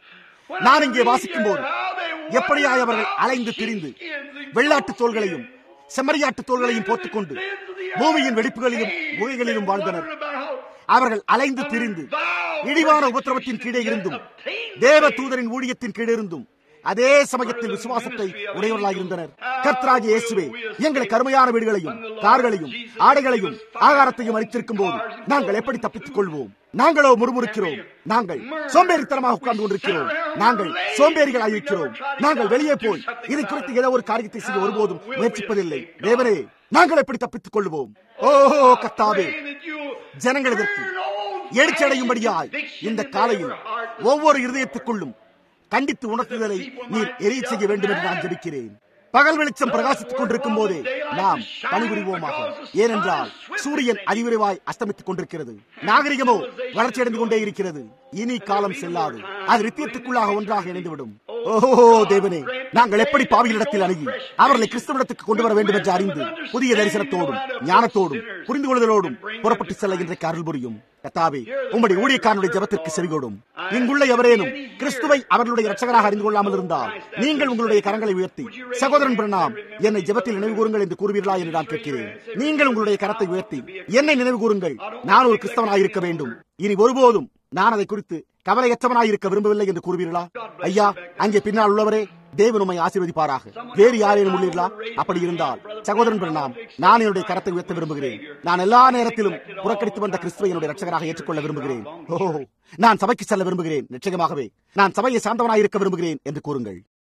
நான் இங்கே வாசிக்கும் போது எப்படியாய் அவர்கள் அலைந்து திரிந்து வெள்ளாட்டு தோள்களையும் செம்மறியாட்டு தோள்களையும் போட்டுக்கொண்டு பூமியின் வெடிப்புகளிலும் குகைகளிலும் வாழ்ந்தனர் அவர்கள் அலைந்து திரிந்து இழிவான உபத்திரவத்தின் கீழே இருந்தும் தேவ தூதரின் ஊழியத்தின் கீழே இருந்தும் அதே சமயத்தில் விசுவாசத்தை உடையவர்களாக இருந்தனர் கர்த்தராகிய இயேசுவே எங்களுக்கு அருமையான வீடுகளையும் கார்களையும் ஆடைகளையும் ஆகாரத்தையும் அளித்திருக்கும் போது நாங்கள் எப்படி தப்பித்துக் கொள்வோம் நாங்களோ முறுமுறுக்கிறோம் நாங்கள் சோம்பேறித்தனமாக உட்கார்ந்து கொண்டிருக்கிறோம் நாங்கள் சோம்பேறிகளாக இருக்கிறோம் நாங்கள் வெளியே போய் இது குறித்து ஏதோ ஒரு காரியத்தை செய்ய ஒருபோதும் முயற்சிப்பதில்லை தேவனே நாங்கள் எப்படி தப்பித்துக் கொள்வோம் ஓஹோ கத்தாவே ஜனங்கள் இதற்கு எழுச்சடையும்படியாய் இந்த காலையில் ஒவ்வொரு இருதயத்துக்குள்ளும் கண்டித்து உணர்த்துதலை நீர் எரிய செய்ய வேண்டும் என்று நான் ஜெபிக்கிறேன் பகல் வெளிச்சம் பிரகாசித்துக் கொண்டிருக்கும் போதே நாம் பணிபுரிவோமாக ஏனென்றால் சூரியன் அதிவிரைவாய் அஸ்தமித்துக் கொண்டிருக்கிறது நாகரிகமோ வளர்ச்சியடைந்து கொண்டே இருக்கிறது இனி காலம் செல்லாது அது நித்தியத்துக்குள்ளாக ஒன்றாக இணைந்துவிடும் ஓஹோ தேவனே நாங்கள் எப்படி பாவிகளிடத்தில் அணுகி அவர்களை கிறிஸ்தவனிடத்துக்கு கொண்டு வர வேண்டும் என்று அறிந்து புதிய தரிசனத்தோடும் ஞானத்தோடும் புரிந்து கொள்வதோடும் புறப்பட்டு செல்ல இன்றைக்கு அருள் புரியும் கத்தாவே உம்முடைய ஊழியக்காரனுடைய ஜபத்திற்கு செவிகோடும் இங்குள்ள எவரேனும் கிறிஸ்துவை அவர்களுடைய ரட்சகராக அறிந்து கொள்ளாமல் இருந்தால் நீங்கள் உங்களுடைய கரங்களை உயர்த்தி சகோதரன் பிரணாம் என்னை ஜபத்தில் நினைவு கூறுங்கள் என்று கூறுவீர்களா என்று நான் கேட்கிறேன் நீங்கள் உங்களுடைய கரத்தை உயர்த்தி என்னை நினைவு கூறுங்கள் நான் ஒரு கிறிஸ்தவனாக இருக்க வேண்டும் இனி ஒருபோதும் நான் அதை குறித்து கவலையற்றவனாய் இருக்க விரும்பவில்லை என்று கூறுவீர்களா ஐயா அங்கே பின்னால் உள்ளவரே தேவன் உண்மை ஆசீர்வதிப்பாராக வேறு யாரேனும் உள்ளீர்களா அப்படி இருந்தால் சகோதரன் பிரணாம் நான் என்னுடைய கரத்தை உயர்த்த விரும்புகிறேன் நான் எல்லா நேரத்திலும் புறக்கணித்து வந்த கிறிஸ்துவை என்னுடைய ரட்சகராக ஏற்றுக்கொள்ள விரும்புகிறேன் ஓ நான் சபைக்கு செல்ல விரும்புகிறேன் நிச்சயமாகவே நான் சபையை சார்ந்தவனாய் இருக்க விரும்புகிறேன் என்று கூறுங்கள்